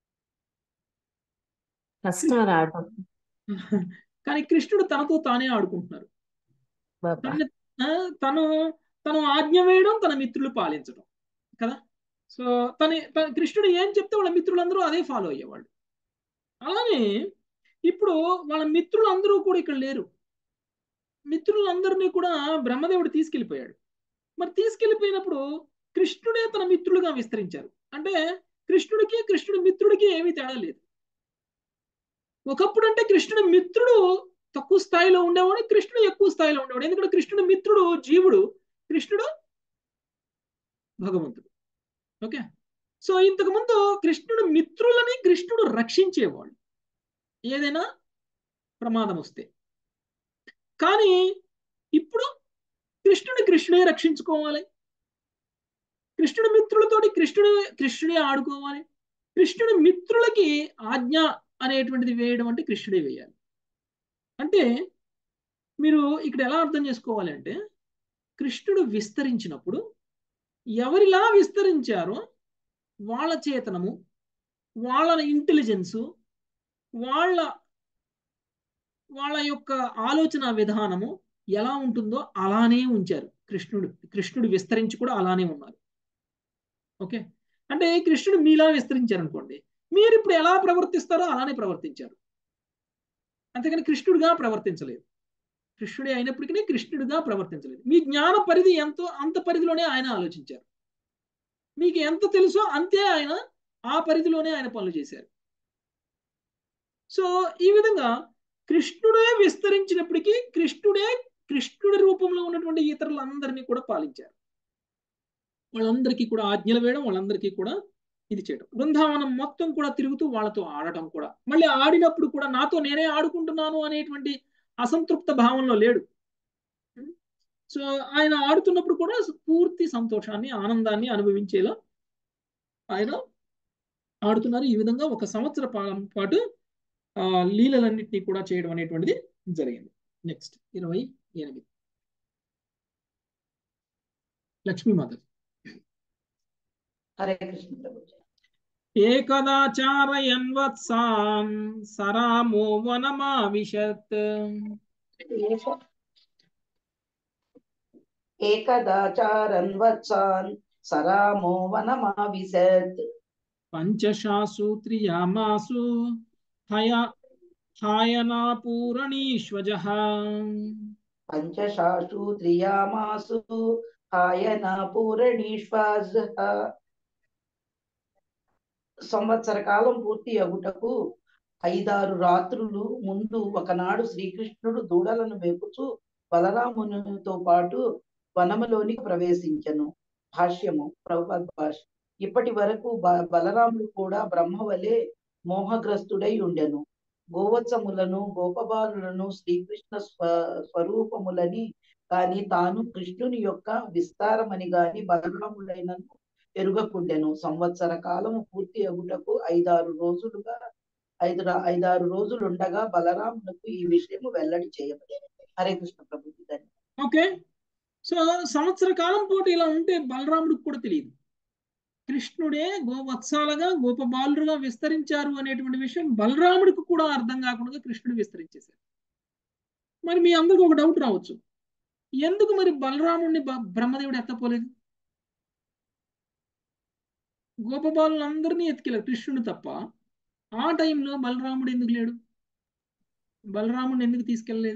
ఫస్ట్ రావడం కానీ కృష్ణుడు తనతో తానే ఆడుకుంటున్నారు బాబా తన ఆ, తను తను ఆజ్ఞ వేయడం తన మిత్రులు పాలించడం కదా సో తన తన కృష్ణుడు ఏం చెప్తే వాళ్ళ మిత్రులందరూ అదే ఫాలో అయ్యేవాళ్ళు అలానే ఇప్పుడు వాళ్ళ మిత్రులందరూ కూడా ఇక్కడ లేరు మిత్రులందరినీ కూడా బ్రహ్మదేవుడు తీసుకెళ్ళిపోయాడు మరి తీసుకెళ్ళిపోయినప్పుడు కృష్ణుడే తన మిత్రులుగా విస్తరించారు అంటే కృష్ణుడికి కృష్ణుడి మిత్రుడికి ఏమీ తేడా లేదు ఒకప్పుడు అంటే కృష్ణుడి మిత్రుడు తక్కువ స్థాయిలో ఉండేవాడు కృష్ణుడు ఎక్కువ స్థాయిలో ఉండేవాడు ఎందుకంటే కృష్ణుడి మిత్రుడు జీవుడు కృష్ణుడు భగవంతుడు ఓకే సో ఇంతకు ముందు కృష్ణుడు మిత్రులని కృష్ణుడు రక్షించేవాడు ఏదైనా ప్రమాదం వస్తే కానీ ఇప్పుడు కృష్ణుడు కృష్ణుడే రక్షించుకోవాలి కృష్ణుడి మిత్రులతోటి కృష్ణుడు కృష్ణుడే ఆడుకోవాలి కృష్ణుడి మిత్రులకి ఆజ్ఞ అనేటువంటిది వేయడం అంటే కృష్ణుడే వేయాలి అంటే మీరు ఇక్కడ ఎలా అర్థం చేసుకోవాలి అంటే కృష్ణుడు విస్తరించినప్పుడు ఎవరిలా విస్తరించారో వాళ్ళ చేతనము వాళ్ళ ఇంటెలిజెన్సు వాళ్ళ వాళ్ళ యొక్క ఆలోచన విధానము ఎలా ఉంటుందో అలానే ఉంచారు కృష్ణుడు కృష్ణుడు విస్తరించి కూడా అలానే ఉన్నారు ఓకే అంటే కృష్ణుడు మీలా విస్తరించారు అనుకోండి మీరు ఇప్పుడు ఎలా ప్రవర్తిస్తారో అలానే ప్రవర్తించారు అంతేకాని కృష్ణుడిగా ప్రవర్తించలేదు కృష్ణుడే అయినప్పటికీ కృష్ణుడిగా ప్రవర్తించలేదు మీ జ్ఞాన పరిధి ఎంతో అంత పరిధిలోనే ఆయన ఆలోచించారు మీకు ఎంత తెలుసో అంతే ఆయన ఆ పరిధిలోనే ఆయన పనులు చేశారు సో ఈ విధంగా కృష్ణుడే విస్తరించినప్పటికీ కృష్ణుడే కృష్ణుడి రూపంలో ఉన్నటువంటి ఇతరులందరినీ కూడా పాలించారు వాళ్ళందరికీ కూడా ఆజ్ఞలు వేయడం వాళ్ళందరికీ కూడా ఇది చేయడం బృందావనం మొత్తం కూడా తిరుగుతూ వాళ్ళతో ఆడటం కూడా మళ్ళీ ఆడినప్పుడు కూడా నాతో నేనే ఆడుకుంటున్నాను అనేటువంటి అసంతృప్త భావంలో లేడు సో ఆయన ఆడుతున్నప్పుడు కూడా పూర్తి సంతోషాన్ని ఆనందాన్ని అనుభవించేలా ఆయన ఆడుతున్నారు ఈ విధంగా ఒక సంవత్సర పాటు ఆ లీలలన్నింటినీ కూడా చేయడం అనేటువంటిది జరిగింది నెక్స్ట్ ఇరవై ఎనిమిది లక్ష్మీమాత హరే కృష్ణ ప్రభుజీ ఏకదాచారయన్ వత్సాం సరామో వనమావిశత్ ఏకదాచారన్ వత్సాన్ సరామో వనమావిశత్ పంచశాసు త్రియామాసు హయ హాయనాపూరణీష్వజ పంచశాసు త్రియామాసు హాయన పూరణీశ్వాస సంవత్సర కాలం పూర్తి అగుటకు ఐదారు రాత్రులు ముందు ఒకనాడు శ్రీకృష్ణుడు దూడలను మేపుచూ బలరామునితో పాటు వనములోనికి ప్రవేశించను భాష్యము ప్రభుపద్ భాష ఇప్పటి వరకు బ- బలరాముడు కూడా బ్రహ్మ వలె మోహగ్రస్తుడై ఉండెను గోవత్సములను గోపబాలులను శ్రీకృష్ణ స్వ స్వరూపములని కాని తాను కృష్ణుని యొక్క విస్తారమని గాని బలరాముడైనను ఎరుగకుండెను సంవత్సర కాలము పూర్తి అగుటకు ఐదారు రోజులుగా ఐదు రా- ఐదారు రోజులు ఉండగా బలరామునకు ఈ విషయము వెల్లడి చేయబడింది హరే కృష్ణ ప్రభు ధన్యవాదాలు. ఓకే సో సంవత్సర కాలం పాటు ఇలా ఉంటే బలరాముడికి కూడా తెలియదు కృష్ణుడే గోవత్సాలుగా గోపబాలురుగా విస్తరించారు అనేటువంటి విషయం బలరాముడికి కూడా అర్థం కాకుండా కృష్ణుడు విస్తరించేశారు మరి మీ అందరికి ఒక డౌట్ రావచ్చు ఎందుకు మరి బలరాముడిని బ- బ్రహ్మదేవుడు ఎత్తపోలేదు గోపబాలులందరినీ ఎత్తుకెళ్ళారు కృష్ణుడు తప్ప ఆ టైంలో బలరాముడు ఎందుకు లేడు బలరాముడిని ఎందుకు తీసుకెళ్ళలేదు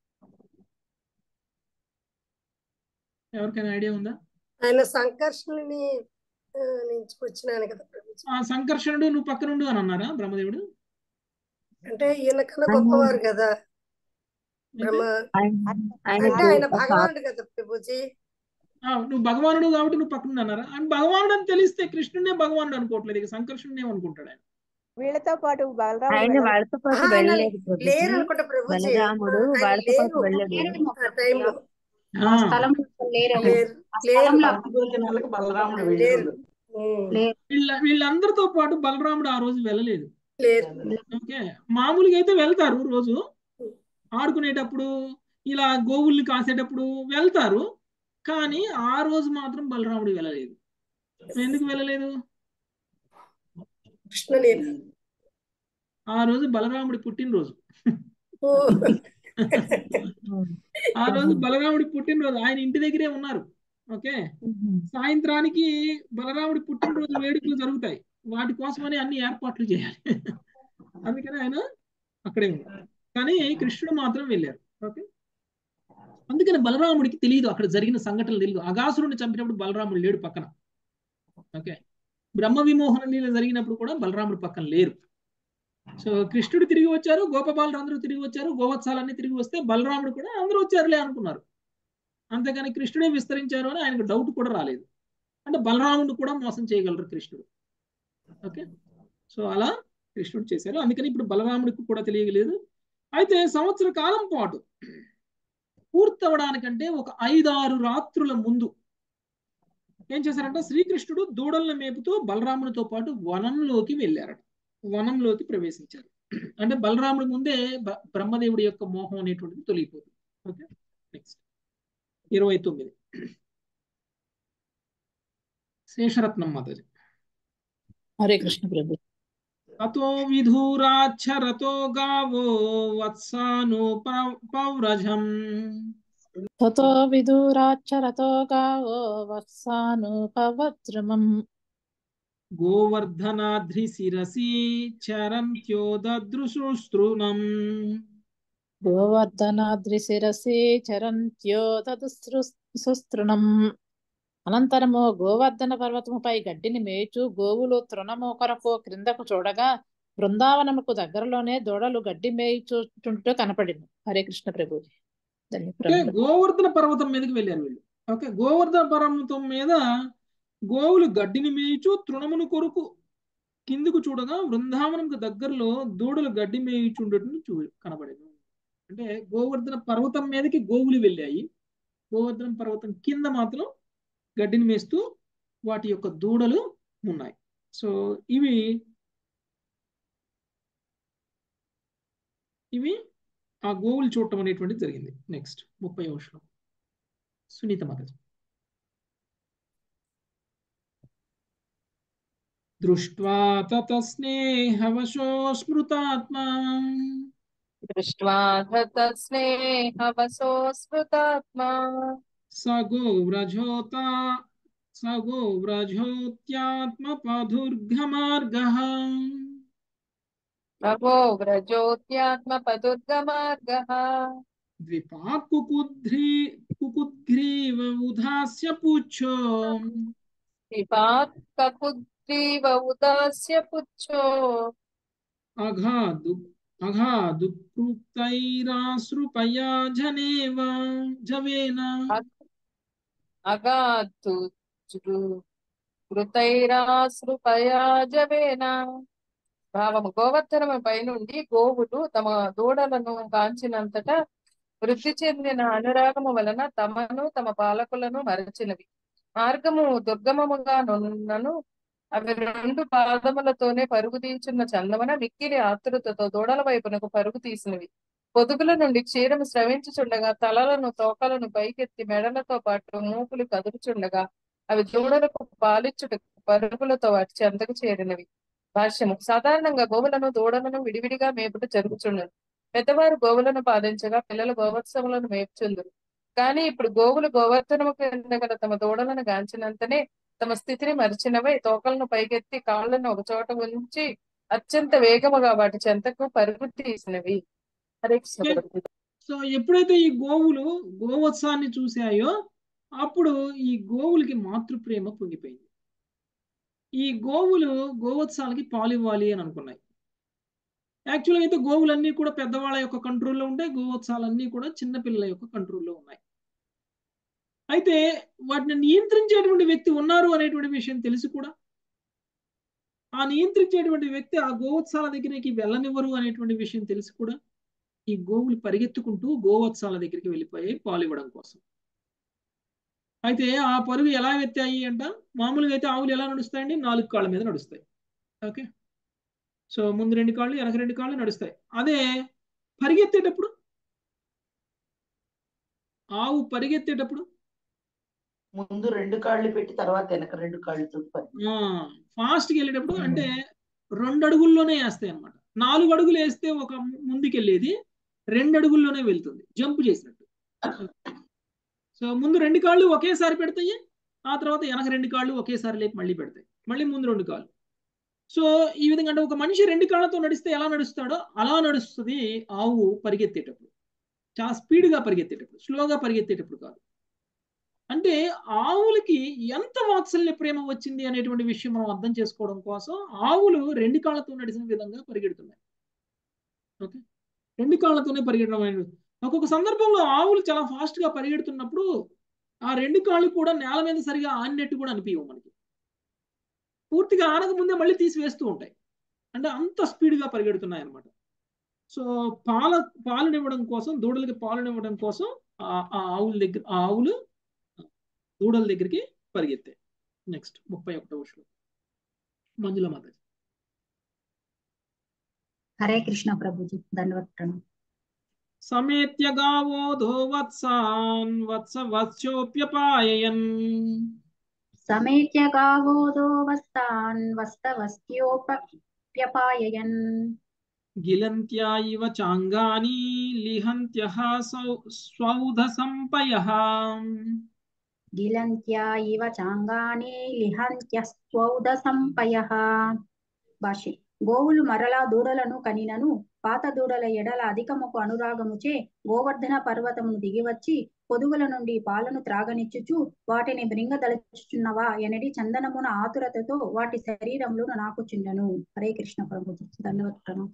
ఎవరికైనా ఐడియా ఉందా ఆయన సంకర్షణని ఆ, నుంచి వచ్చినాను కదా ప్రభుజీ ఆ సంకర్షణుడు నువ్వు పక్కనుండు అని అన్నారా బ్రహ్మదేవుడు అంటే ఈయన కన్నా గొప్పవారు కదా బ్రహ్మ ఆయన అంటే ఆయన ఒక భగవానుడు కదా ప్రభుజీ ఆ, నువ్వు భగవానుడు కాబట్టి నువ్వు పక్కనుండు అన్నారా ఆయన భగవానుడు అని తెలిస్తే కృష్ణుడే భగవానుడు అనుకోవట్లేదు ఇక సంకర్షణుడే అనుకుంటాడు ఆయన వీళ్ళతో పాటు బలరాముడు ఆయన వెళ్ళాడు. వాళ్ళతో పాటు ఆహా, ఆయన వెళ్ళలేదు ప్రభుజీ లేరు అనుకుంటా ప్రభుజీ బలరాముడు ఆయన వాళ్ళతో పాటు లేరు వెళ్ళలేదు ఆ టైంలో ఆ, ఆ స్థలంలో లేరు లేరు ఆ లేరు స్థలంలో భోజనాలకు బలరాముడు లేరు వెళ్ళాడు ఉమ్, లేరు వీళ్ళ వీళ్ళందరితో పాటు బలరాముడు ఆ రోజు వెళ్ళలేదు లేరు ఓకే మామూలుగా అయితే వెళ్తారు రోజు ఆడుకునేటప్పుడు ఇలా గోవుల్ని కాసేటప్పుడు వెళ్తారు కానీ ఆ రోజు మాత్రం బలరాముడు వెళ్ళలేదు ఎందుకు వెళ్ళలేదు కృష్ణలీల ఆ రోజు బలరాముడి పుట్టినరోజు ఓ, ఆ రోజు బలరాముడి పుట్టినరోజు ఆయన ఇంటి దగ్గరే ఉన్నారు ఓకే సాయంత్రానికి బలరాముడి పుట్టినరోజు వేడుకలు జరుగుతాయి వాటి కోసమని అన్ని ఏర్పాట్లు చేయాలి అందుకని ఆయన అక్కడే ఉన్నారు కానీ కృష్ణుడు మాత్రం వెళ్ళారు ఓకే అందుకని బలరాముడికి తెలియదు అక్కడ జరిగిన సంఘటనలు తెలియదు అగాసురుడిని చంపినప్పుడు బలరాముడు లేడు పక్కన ఓకే బ్రహ్మ విమోహన లీల జరిగినప్పుడు కూడా బలరాముడు పక్కన లేరు సో కృష్ణుడు తిరిగి వచ్చారు గోపబాలు అందరూ తిరిగి వచ్చారు గోవత్సాలన్నీ తిరిగి వస్తే బలరాముడు కూడా అందరూ వచ్చారులే అనుకున్నారు అంతేగాని కృష్ణుడే విస్తరించారు అని ఆయనకు డౌట్ కూడా రాలేదు అంటే బలరాముడు కూడా మోసం చేయగలరు కృష్ణుడు ఓకే సో అలా కృష్ణుడు చేశారు అందుకని ఇప్పుడు బలరాముడికి కూడా తెలియలేదు అయితే సంవత్సర కాలం పాటు పూర్తవడానికంటే ఒక ఐదారు రాత్రుల ముందు ఏం చేశారంటే శ్రీకృష్ణుడు దూడలను మేపుతూ బలరామునితో పాటు వనంలోకి వెళ్ళారట వనంలోకి ప్రవేశించారు అంటే బలరాముడి ముందే బ- బ్రహ్మదేవుడి యొక్క మోహం అనేటువంటిది తొలగిపోతుంది ఓకే నెక్స్ట్ ఇరవై తొమ్మిది శేషరత్నం మాతాజీ హరే కృష్ణ ప్రభు తతో విధూరాచ్చరతో గావో వత్సాను పౌ- పౌరజం తతో విదూరాచ్చరతో గావో వత్సాను పవద్రమం గోవర్ధనాద్రి శిరసి చరంత్యోదృశుస్తృణం గోవర్ధనాద్రిశిరసి చరంత్యో తదుస్తృణం అనంతరము గోవర్ధన పర్వతముపై గడ్డిని మేచు గోవులు తృణము కొరకు క్రిందకు చూడగా బృందావనముకు దగ్గరలోనే దూడలు గడ్డి మేయుచుంటూ కనపడింది హరే కృష్ణ ప్రభుజీ ఓకే ధన్యప్రభు గోవర్ధన పర్వతం మీదకి వెళ్ళారు వీళ్ళు ఓకే గోవర్ధన పర్వతం మీద గోవులు గడ్డిని మేయుచు తృణమును కొరకు కిందకు చూడగా బృందావనంకు దగ్గరలో దూడలు గడ్డి మేయుచుండటం చూ కనబడింది అంటే గోవర్ధన పర్వతం మీదకి గోవులు వెళ్ళాయి గోవర్ధన పర్వతం కింద మాత్రం గడ్డిని మేస్తూ వాటి యొక్క దూడలు ఉన్నాయి సో ఇవి ఇవి ఆ గోవులు చూడటం అనేటువంటిది జరిగింది నెక్స్ట్ ముప్పై శ్లోకం సునీత మాతాజీ దృష్ట్వా తత స్నేహవశో స్మృతాత్మా దృష్ట్వా స్నేహవసో స్మృతాత్మా స గోవ్రజోత స గోవ్రజోత్యాత్మపధుర్ఘమార్గః ప్రభో వ్రజోత్యాత్మ పదుర్గమార్గః ద్విపాత్ కుకుద్ధ్రీ కుకుద్గ్రీవ ఉదాస్య పుచ్చో విపాత్ కకుద్రీవ ఉదాస్య పుచ్చో అఘాదు అఘాదుకృతైరాశ్రుపయా జనేవ జవేన అగాధు కృతైరాశ్రుపయా జవేన భావము గోవర్ధనము పైనుండి గోవులు తమ దూడలను కాంచినంతట వృద్ధి చెందిన అనురాగము వలన తమను తమ పాలకులను మరచినవి మార్గము దుర్గమముగా నున్నను అవి రెండు పాదములతోనే పరుగు తీయుచున్న చందమన మిక్కిలి ఆతృతతో దూడల వైపునకు పరుగు తీసినవి పొదుగుల నుండి క్షీరము స్రవించుచుండగా తలలను తోకలను పైకెత్తి మెడలతో పాటు మూపులు కదులుచుండగా అవి దూడలకు పాలిచ్చుటకు పరుగులతో వాటి చెంతకు చేరినవి భాష్యము సాధారణంగా గోవులను దూడలను విడివిడిగా మేపుట జరుగుచున్నది పెద్దవారు గోవులను పాలించగా పిల్లలు గోవత్సములను మేపుచుందురు కానీ ఇప్పుడు గోవులు గోవర్ధనము క్రింద గల తమ దూడలను గాంచినంతనే తమ స్థితిని మరిచినవై తోకలను పైకెత్తి కాళ్లను ఒక చోట ఉంచి అత్యంత వేగముగా వాటి చెంతకు పరుగు తీసినవి హరే కృష్ణ Okay. ప్రభు. సో ఎప్పుడైతే ఈ గోవులు గోవత్సాన్ని చూశాయో అప్పుడు ఈ గోవులకి మాతృప్రేమ పొంగిపోయింది ఈ గోవులు గోవత్సాలకి పాలు ఇవ్వాలి అని అనుకున్నాయి యాక్చువల్గా అయితే గోవులన్నీ కూడా పెద్దవాళ్ళ యొక్క కంట్రోల్లో ఉంటాయి గోవత్సాలన్నీ కూడా చిన్నపిల్లల యొక్క కంట్రోల్లో ఉన్నాయి అయితే వాటిని నియంత్రించేటువంటి వ్యక్తి ఉన్నారు అనేటువంటి విషయం తెలిసి కూడా ఆ నియంత్రించేటువంటి వ్యక్తి ఆ గోవత్సాల దగ్గరికి వెళ్ళనివ్వరు అనేటువంటి విషయం తెలిసి కూడా ఈ గోవులు పరిగెత్తుకుంటూ గోవత్సాల దగ్గరికి వెళ్ళిపోయాయి పాలు ఇవ్వడం కోసం అయితే ఆ పరుగు ఎలా ఎత్తాయి అంట మామూలుగా అయితే ఆవులు ఎలా నడుస్తాయండి నాలుగు కాళ్ళ మీద నడుస్తాయి ఓకే సో ముందు రెండు కాళ్ళు వెనక రెండు కాళ్ళు నడుస్తాయి అదే పరిగెత్తేటప్పుడు ఆవు పరిగెత్తేటప్పుడు ముందు రెండు కాళ్ళు పెట్టి తర్వాత వెనక రెండు కాళ్ళతో పని ఫాస్ట్కి వెళ్ళేటప్పుడు అంటే రెండు అడుగుల్లోనే వేస్తాయి అనమాట నాలుగు అడుగులు వేస్తే ఒక ముందుకు వెళ్ళేది రెండు అడుగుల్లోనే వెళ్తుంది జంప్ చేసినట్టు సో ముందు రెండు కాళ్ళు ఒకేసారి పెడతాయి ఆ తర్వాత వెనక రెండు కాళ్ళు ఒకేసారి లేపి మళ్ళీ పెడతాయి మళ్ళీ ముందు రెండు కాళ్ళు సో ఈ విధంగా అంటే ఒక మనిషి రెండు కాళ్ళతో నడిస్తే ఎలా నడుస్తాడో అలా నడుస్తుంది ఆవు పరిగెత్తేటప్పుడు చాలా స్పీడ్గా పరిగెత్తేటప్పుడు స్లోగా పరిగెత్తేటప్పుడు కాదు అంటే ఆవులకి ఎంత వాత్సల్య ప్రేమ వచ్చింది అనేటువంటి విషయం మనం అర్థం చేసుకోవడం కోసం ఆవులు రెండు కాళ్ళతో నడిచిన విధంగా పరిగెడుతున్నాయి ఓకే రెండు కాళ్ళతోనే పరిగెట్టడం అనేది ఒక్కొక్క సందర్భంలో ఆవులు చాలా ఫాస్ట్ గా పరిగెడుతున్నప్పుడు ఆ రెండు కాళ్ళు కూడా నేల మీద సరిగా ఆడినట్టు కూడా అనిపించవు మనకి పూర్తిగా ఆనక ముందే మళ్ళీ తీసివేస్తూ ఉంటాయి అంటే అంత స్పీడ్గా పరిగెడుతున్నాయి అనమాట సో పాల పాలనివ్వడం కోసం దూడలకి పాలనివ్వడం కోసం ఆ ఆ ఆవుల దగ్గర ఆ ఆవులు దూడల దగ్గరికి పరిగెత్తాయి నెక్స్ట్ ముప్పై ఒకటవ శ్లోకం మంజుల మాతాజీ హరే కృష్ణ ప్రభుజీ దండవత్ ప్రణామం సమేత్య గావోధో వత్సాన్ వత్స వత్స్యోప్యపాయయన్ సమేత్య గావోదో వస్తాన్ వస్తవస్త్యోప్యపాయయన్ గిలంత్యా ఇవ చాంగాని లిహంత్యః సౌ- స్వౌధ సంపయః గిలంత్యా ఇవ చాంగాని లిహంత్యస్త్వౌద సంపయః భాష్యం గోవులు మరలా దూడలను కనినను పాత దూడల ఎడల అధికముకు అనురాగముచే గోవర్ధన పర్వతమును దిగివచ్చి పొదుగుల నుండి పాలను త్రాగనిచ్చుచు వాటిని మృంగదలుచుచున్నవా ఎనడి చందనమున ఆతురతతో వాటి శరీరంలో నాకుచుండెను హరే కృష్ణ ప్రభుజీ ధన్యవాద ప్రణామం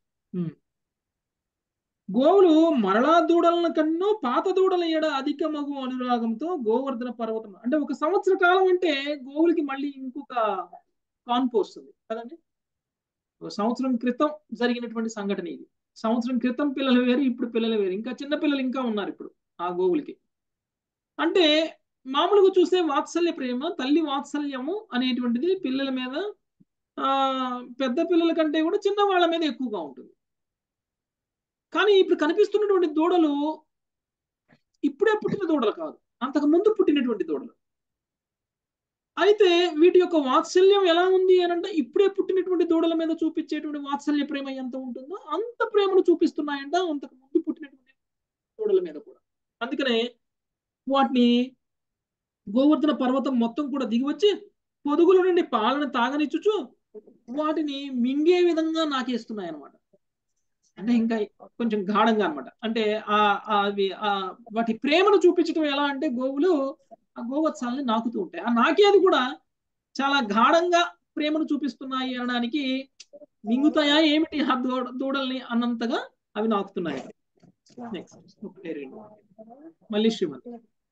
గోవులు మరలా దూడలను కన్ను పాత దూడల ఎడ అధికమగు అనురాగంతో గోవర్ధన పర్వతం అంటే ఒక సంవత్సర కాలం అంటే గోవులకి మళ్ళీ ఇంకొక కాన్పు వస్తుంది కదండి ఒక సంవత్సరం క్రితం జరిగినటువంటి సంఘటన ఇది సంవత్సరం క్రితం పిల్లలు వేరు ఇప్పుడు పిల్లలు వేరు ఇంకా చిన్న పిల్లలు ఇంకా ఉన్నారు ఇప్పుడు ఆ గోవులకి అంటే మామూలుగా చూస్తే వాత్సల్య ప్రేమ తల్లి వాత్సల్యము అనేటువంటిది పిల్లల మీద ఆ పెద్ద పిల్లల కంటే కూడా చిన్న వాళ్ళ మీద ఎక్కువగా ఉంటుంది కానీ ఇప్పుడు కనిపిస్తున్నటువంటి దూడలు ఇప్పుడే పుట్టిన దూడలు కాదు అంతకు ముందు పుట్టినటువంటి దూడలు అయితే వీటి యొక్క వాత్సల్యం ఎలా ఉంది అని అంటే ఇప్పుడే పుట్టినటువంటి దూడల మీద చూపించేటువంటి వాత్సల్య ప్రేమ ఎంత ఉంటుందో అంత ప్రేమను చూపిస్తున్నాయంట అంతకు ముందు పుట్టినటువంటి దూడల మీద కూడా అందుకనే వాటిని గోవర్ధన పర్వతం మొత్తం కూడా దిగివచ్చి పొదుగుల నుండి పాలను తాగనిచ్చుచు వాటిని మింగే విధంగా నాకేస్తున్నాయి అనమాట అంటే ఇంకా కొంచెం గాఢంగా అనమాట అంటే ఆ అవి ఆ వాటి ప్రేమను చూపించడం ఎలా అంటే గోవులు ఆ గోవత్సాలని నాకుతూ ఉంటాయి ఆ నాకేది కూడా చాలా గాఢంగా ప్రేమను చూపిస్తున్నాయి అనడానికి మింగుతాయా ఏమిటి ఆ దూడ దూడల్ని అన్నంతగా అవి నాకుతున్నాయి నెక్స్ట్ ముప్పై రెండు మళ్ళీ శ్రీమతి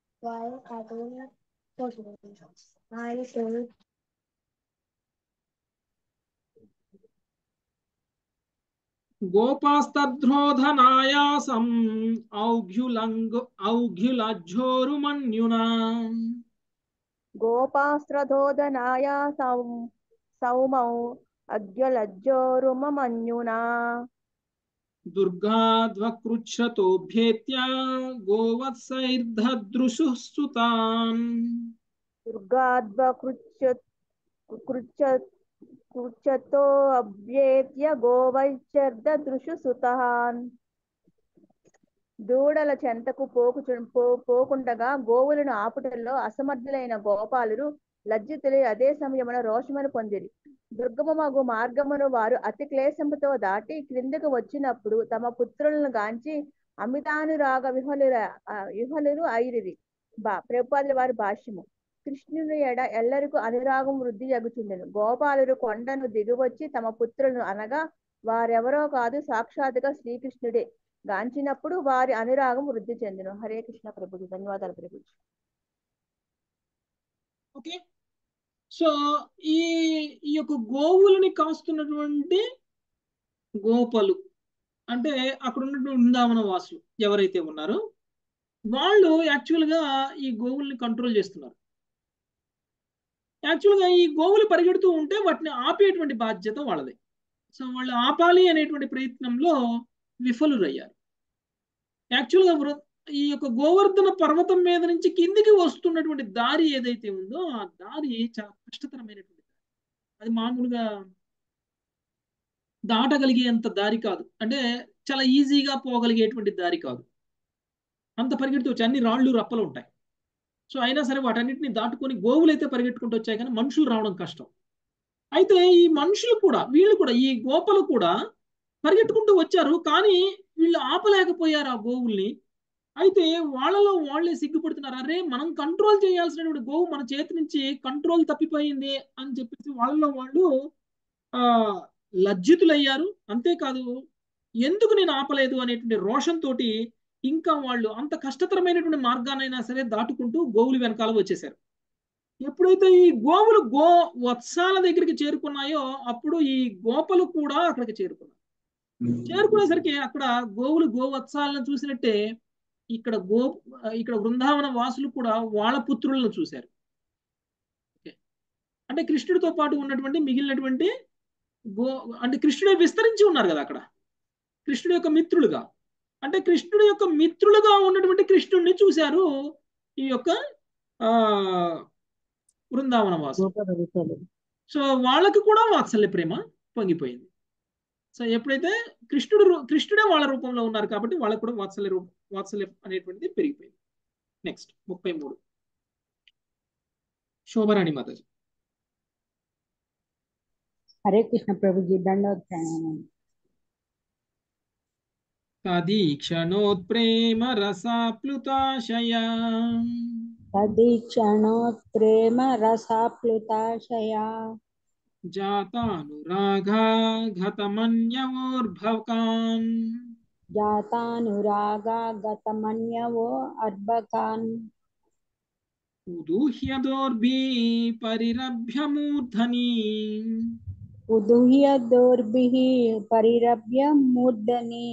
గోపాస్తద్రోధనాయాసం ఔఘ్యులంగు ఔఘ్యులజ్జోరుమన్యునా గోపాస్త్రధోదనాయ సౌ సౌమౌ అగ్యలజ్జోరుమమన్యునా దుర్గాధ్వకృచ్ఛతోభ్యేత్య గోవత్సైర్ధదృశు సుతాన్ దుర్గాద్వకృచ్చ కృచ్చ కృచ్చతో అభ్యేత్య గోవైశ్చర్ద దృశు సుతాన్ దూడల చెంతకు పోకు పో పోకుండగా గోవులను ఆపుటల్లో అసమర్థులైన గోపాలురు లజ్జితులై అదే సమయమున రోషమును పొందిరి దుర్గమమగు మార్గమును వారు అతి క్లేశముతో దాటి క్రిందకు వచ్చినప్పుడు తమ పుత్రులను గాంచి అమితానురాగ విహలుర ఆ, విహలురు ఐరిరి బా ప్రభుపాదుల వారి భాష్యము కృష్ణుని ఎడ ఎల్లరికు అనురాగం వృద్ధి జగుచుండెను గోపాలురు కొండను దిగువచ్చి తమ పుత్రులను అనగా వారెవరో కాదు సాక్షాత్తుగా శ్రీకృష్ణుడే గాంచినప్పుడు వారి అనురాగం వృద్ధి చెందును హరే కృష్ణ ప్రభుజీ ధన్యవాదాలు ప్రభుజీ ఓకే సో ఈ ఈ యొక్క గోవులని కాస్తున్నటువంటి గోపలు అంటే అక్కడ ఉన్నటువంటి బృందావన వాసులు ఎవరైతే ఉన్నారో వాళ్ళు యాక్చువల్గా ఈ గోవుల్ని కంట్రోల్ చేస్తున్నారు యాక్చువల్గా ఈ గోవులు పరిగెడుతూ ఉంటే వాటిని ఆపేటువంటి బాధ్యత వాళ్ళది సో వాళ్ళు ఆపాలి అనేటువంటి ప్రయత్నంలో విఫలురయ్యారు యాక్చువల్గా వృ- ఈ యొక్క గోవర్ధన పర్వతం మీద నుంచి కిందికి వస్తున్నటువంటి దారి ఏదైతే ఉందో ఆ దారి చాలా కష్టతరమైనటువంటి దారి. అది మామూలుగా దాటగలిగేంత దారి కాదు అంటే చాలా ఈజీగా పోగలిగేటువంటి దారి కాదు అంత పరిగెడుతూ వచ్చి అన్ని రాళ్ళు రప్పలు ఉంటాయి సో అయినా సరే వాటన్నిటిని దాటుకొని గోవులు అయితే పరిగెట్టుకుంటూ వచ్చాయి కానీ మనుషులు రావడం కష్టం అయితే ఈ మనుషులు కూడా వీళ్ళు కూడా ఈ గోపలు కూడా పరిగెట్టుకుంటూ వచ్చారు కానీ వీళ్ళు ఆపలేకపోయారు ఆ గోవుల్ని అయితే వాళ్ళలో వాళ్ళే సిగ్గుపడుతున్నారు అరే మనం కంట్రోల్ చేయాల్సినటువంటి గోవు మన చేతి నుంచి కంట్రోల్ తప్పిపోయింది అని చెప్పేసి వాళ్ళలో వాళ్ళు ఆ లజ్జితులయ్యారు అంతేకాదు ఎందుకు నేను ఆపలేదు అనేటువంటి రోషంతో ఇంకా వాళ్ళు అంత కష్టతరమైనటువంటి మార్గానైనా సరే దాటుకుంటూ గోవులు వెనకాల వచ్చేసారు ఎప్పుడైతే ఈ గోవులు గో వత్సాల దగ్గరికి చేరుకున్నాయో అప్పుడు ఈ గోపలు కూడా అక్కడికి చేరుకున్నారు చేరుకునేసరికి అక్కడ గోవులు గోవత్సాలను చూసినట్టే ఇక్కడ గో ఇక్కడ బృందావన వాసులు కూడా వాళ్ళ పుత్రులను చూశారు అంటే కృష్ణుడితో పాటు ఉన్నటువంటి మిగిలినటువంటి గో అంటే కృష్ణుడే విస్తరించి ఉన్నారు కదా అక్కడ కృష్ణుడి యొక్క మిత్రులుగా అంటే కృష్ణుడి యొక్క మిత్రులుగా ఉన్నటువంటి కృష్ణుడిని చూశారు ఈ యొక్క ఆ బృందావన వాసు సో వాళ్ళకి కూడా వాత్సల్య ప్రేమ పొంగిపోయింది సో ఎప్పుడైతే కృష్ణుడు కృష్ణుడే వాళ్ళ రూపంలో ఉన్నారు కాబట్టి వాళ్ళకు కూడా వాత్సల్య రూపం వాత్సల్యం అనేటువంటిది పెరిగిపోయింది నెక్స్ట్ ముప్పై మూడు శోభరాణి మాతాజీ హరే కృష్ణ ప్రభుజీ దండోత్సవం తదీక్షణోత్ప్రేమ రసాప్లుతాశయ తదీక్షణోత్ప్రేమ రసాప్లుతాశయా జాతానురాగా ఘతమన్యవోర్భకాన్ జాతానురాగా గతమన్యవో అర్భకాన్ ఉదూహ్యదోర్భీ పరిరభ్యమూర్ధని ఉదుహ్య దోర్భిః పరిరభ్య మూర్ధని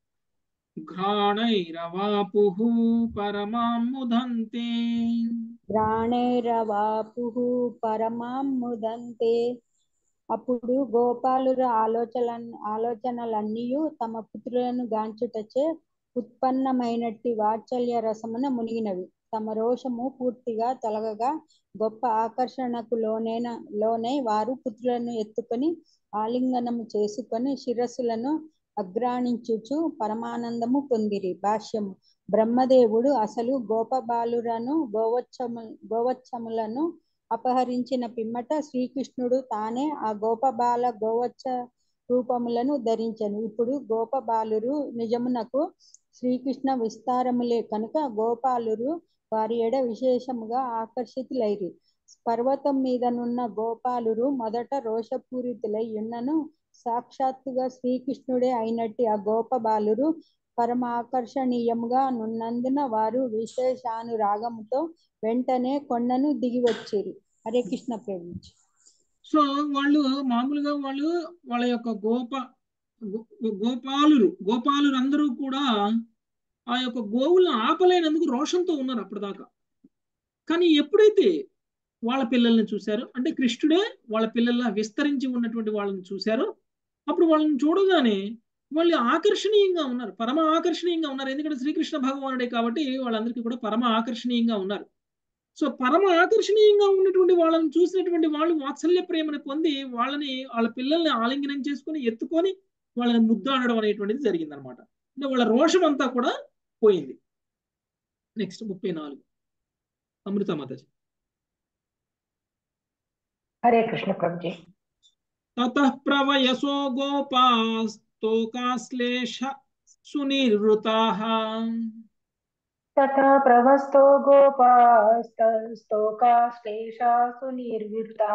घ्राणैरवापुः పరమాం ముదంతే ప్రాణైరవాపుః పరమాం ముదంతే అప్పుడు గోపాలుర ఆలోచన ఆలోచనలన్నీ తమ పుత్రులను గాంచుటచే ఉత్పన్నమైనట్టి వాత్సల్య రసమున మునిగినవి తమ రోషము పూర్తిగా తొలగగా గొప్ప ఆకర్షణకు లోనైన లోనై వారు పుత్రులను ఎత్తుకొని ఆలింగనము చేసుకొని శిరస్సులను అగ్రాణించుచు పరమానందము పొందిరి భాష్యము బ్రహ్మదేవుడు అసలు గోపబాలురను గోవచ్చము గోవచ్చములను అపహరించిన పిమ్మట శ్రీకృష్ణుడు తానే ఆ గోపబాల గోవచ్చ రూపములను ధరించను ఇప్పుడు గోపబాలురు నిజమునకు శ్రీకృష్ణ విస్తారములే కనుక గోపాలురు వారి ఎడ విశేషముగా ఆకర్షితులైరి పర్వతం మీదనున్న గోపాలురు మొదట రోషపూరితులై ఉన్నను సాక్షాత్తుగా శ్రీకృష్ణుడే అయినట్టి ఆ గోపబాలురు పరమ ఆకర్షణీయముగా నున్నందున వారు విశేషానురాగముతో వెంటనే కొండను దిగి వచ్చిరి హరే కృష్ణ ప్రభు సో వాళ్ళు మామూలుగా వాళ్ళు వాళ్ళ యొక్క గోప గోపాలురు గోపాలురు అందరూ కూడా ఆ యొక్క గోవులను ఆపలేనందుకు రోషంతో ఉన్నారు అప్పటిదాకా కానీ ఎప్పుడైతే వాళ్ళ పిల్లల్ని చూశారో అంటే కృష్ణుడే వాళ్ళ పిల్లల్లా విస్తరించి ఉన్నటువంటి వాళ్ళని చూశారో అప్పుడు వాళ్ళని చూడగానే వాళ్ళు ఆకర్షణీయంగా ఉన్నారు పరమ ఆకర్షణీయంగా ఉన్నారు ఎందుకంటే శ్రీకృష్ణ భగవానుడే కాబట్టి వాళ్ళందరికీ కూడా పరమ ఆకర్షణీయంగా ఉన్నారు సో పరమ ఆకర్షణీయంగా ఉన్నటువంటి వాళ్ళని చూసినటువంటి వాళ్ళు వాత్సల్య ప్రేమను పొంది వాళ్ళని వాళ్ళ పిల్లల్ని ఆలింగనం చేసుకొని ఎత్తుకొని వాళ్ళని ముద్దాడడం అనేటువంటిది జరిగిందనమాట అంటే వాళ్ళ రోషం అంతా కూడా పోయింది నెక్స్ట్ ముప్పై నాలుగు అమృత మాతాజీ హరే కృష్ణ ప్రభుజీ తతః ప్రవయసో గోపాస్తోకాశ్లేష సునిర్వృతాః తథా ప్రవస్తో గోపాస్తోకాశ్లేషా సునిర్వృతా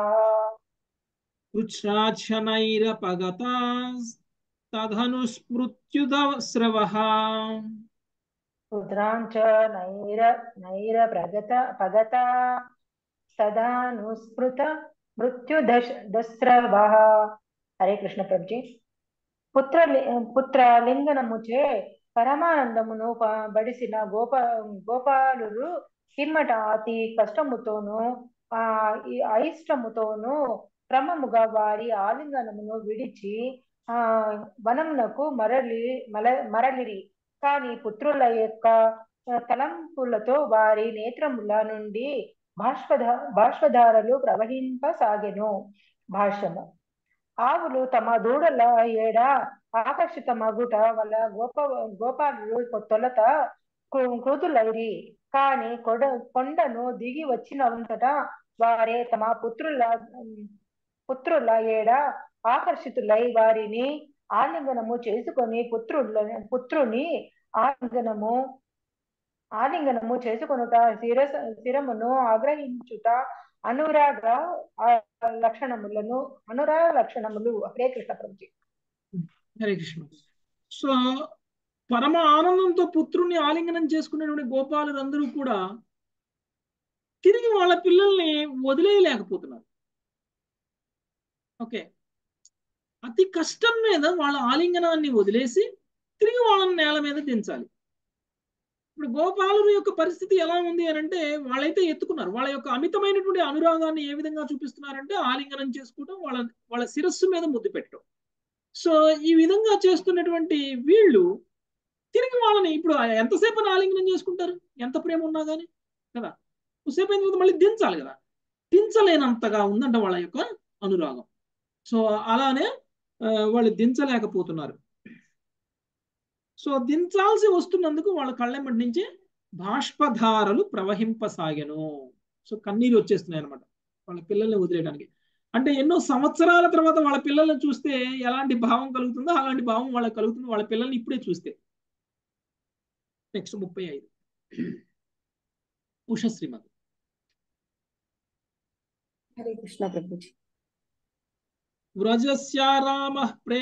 వృచ్రాక్షనైరపగతాస్తధనుస్మృత్యుదస్రవः రుద్రాంచ నైర నైర ప్రగత పగత సదానుస్మృత మృత్యుదశ దస్రవ హరే కృష్ణ ప్రభుజీ పుత్ర పుత్ర లింగనముచే పరమానందమును ప- బడిసిన గోప గోపాలురు పిమ్మట అతి కష్టముతోను ఆ ఈ అయిష్టముతోను క్రమముగా వారి ఆలింగనమును విడిచి ఆ వనమునకు మరలి మల మరలిరి కానీ పుత్రుల యొక్క ఆ, తలంపులతో వారి నేత్రముల నుండి బాష్పధ బాష్పధారలు ప్రవహింపసాగెను భాష్యము ఆవులు తమ దూడల ఏడ ఆకర్షిత మగుట వల్ల గోప గోపాలు తొలత కృ- కృతులైరి కాని కొడ కొండను దిగి వచ్చినంతటా వారే తమ పుత్రుల పుత్రుల ఏడ ఆకర్షితులై వారిని ఆలింగనము చేసుకొని పుత్రుల పుత్రుని ఆలింగనము ఆలింగనము చేసుకొనుట శిరస శిరమును ఆగ్రహించుట అనురాగ ఆ, లక్షణములను అనురాగ లక్షణములు హరే కృష్ణ ప్రభుజీ హరే కృష్ణ సో పరమ ఆనందంతో పుత్రుణ్ణి ఆలింగనం చేసుకునేటువంటి గోపాలులందరూ కూడా తిరిగి వాళ్ళ పిల్లల్ని వదిలేయలేకపోతున్నారు ఓకే అతి కష్టం మీద వాళ్ళ ఆలింగనాన్ని వదిలేసి తిరిగి వాళ్ళని నేల మీద దించాలి ఇప్పుడు గోపాలుల యొక్క పరిస్థితి ఎలా ఉంది అని అంటే వాళ్ళైతే ఎత్తుకున్నారు వాళ్ళ యొక్క అమితమైనటువంటి అనురాగాన్ని ఏ విధంగా చూపిస్తున్నారంటే ఆలింగనం చేసుకోవడం వాళ్ళ వాళ్ళ శిరస్సు మీద ముద్దు పెట్టడం సో ఈ విధంగా చేస్తున్నటువంటి వీళ్ళు తిరిగి వాళ్ళని ఇప్పుడు ఎంతసేపు అని ఆలింగనం చేసుకుంటారు ఎంత ప్రేమ ఉన్నా కానీ కదా కొద్దిసేపు అయిన తర్వాత మళ్ళీ దించాలి కదా దించలేనంతగా ఉందంట వాళ్ళ యొక్క అనురాగం సో అలానే ఆ, వాళ్ళు దించలేకపోతున్నారు సో దించాల్సి వస్తున్నందుకు వాళ్ళ కళ్ళెంబటి నుంచి బాష్పధారలు ప్రవహింపసాగెను సో కన్నీరు వచ్చేస్తున్నాయి అనమాట వాళ్ళ పిల్లల్ని వదిలేయడానికి అంటే ఎన్నో సంవత్సరాల తర్వాత వాళ్ళ పిల్లల్ని చూస్తే ఎలాంటి భావం కలుగుతుందో అలాంటి భావం వాళ్ళకి కలుగుతుంది వాళ్ళ పిల్లల్ని ఇప్పుడే చూస్తే నెక్స్ట్ ముప్పై ఐదు ఉషశ్రీమతి హరే కృష్ణ ప్రభుజీ వ్రజస్య రామ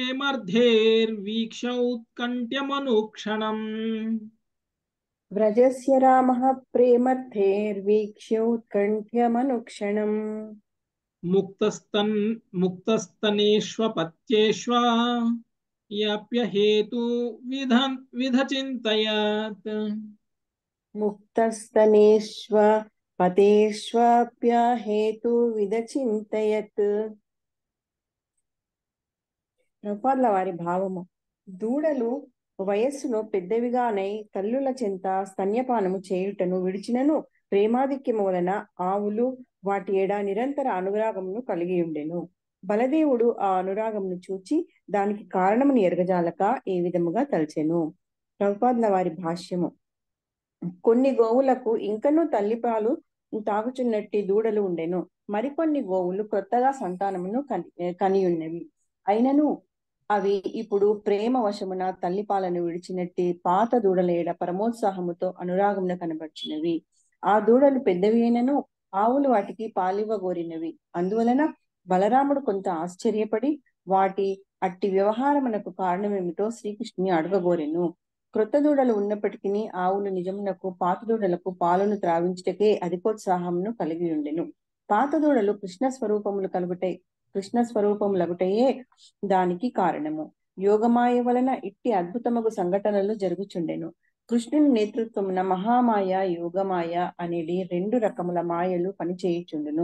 ప్రేమర్ధేర్వీక్షౌత్కంఠ్యమనుక్షణం వ్రజస్య రామః ప్రేమర్థేర్వీక్ష్యోత్కంఠ్యమనుక్షణం ముక్తస్తన్ ముక్తస్తనేష్వపత్యేష్వ యాప్యహేతు విధ విధచింతయత్ ముక్తస్తనేష్వ పతేష్వాప్య హేతు విదచింతయత్ ప్రభుపాదుల వారి భావము దూడలు వయస్సులో పెద్దవిగానై తల్లుల చెంత స్తన్యపానము చేయుటను విడిచినను ప్రేమాధిక్యము వలన ఆవులు వాటి ఎడ నిరంతర అనురాగమును కలిగి ఉండెను బలదేవుడు ఆ అనురాగమును చూచి దానికి కారణముని ఎరగజాలక ఏ విధముగా తలచెను ప్రభుపాదుల వారి భాష్యము కొన్ని గోవులకు ఇంకనూ తల్లిపాలు తాగుచున్నట్టి దూడలు ఉండెను మరికొన్ని గోవులు క్రొత్తగా సంతానమును కని కనియున్నవి అయినను అవి ఇప్పుడు ప్రేమ వశమున తల్లిపాలను విడిచినట్టి పాత దూడల ఏడ పరమోత్సాహముతో అనురాగమున కనబర్చినవి ఆ దూడలు పెద్దవి అయినను ఆవులు వాటికి పాలివ్వగోరినవి అందువలన బలరాముడు కొంత ఆశ్చర్యపడి వాటి అట్టి వ్యవహారమునకు కారణమేమిటో శ్రీకృష్ణుని అడగగోరెను క్రొత్త దూడలు ఉన్నప్పటికీ ఆవులు నిజమునకు పాత దూడలకు పాలను త్రావించుటకే అధికోత్సాహమును కలిగి ఉండెను పాత దూడలు కృష్ణ స్వరూపములు కలుగుటై కృష్ణ స్వరూపములగుటయే దానికి కారణము యోగమాయ వలన ఇట్టి అద్భుతమగు సంఘటనలు జరుగుచుండెను కృష్ణుని నేతృత్వమున మహామాయ యోగమాయ అనేది రెండు రకముల మాయలు పనిచేయుచుండును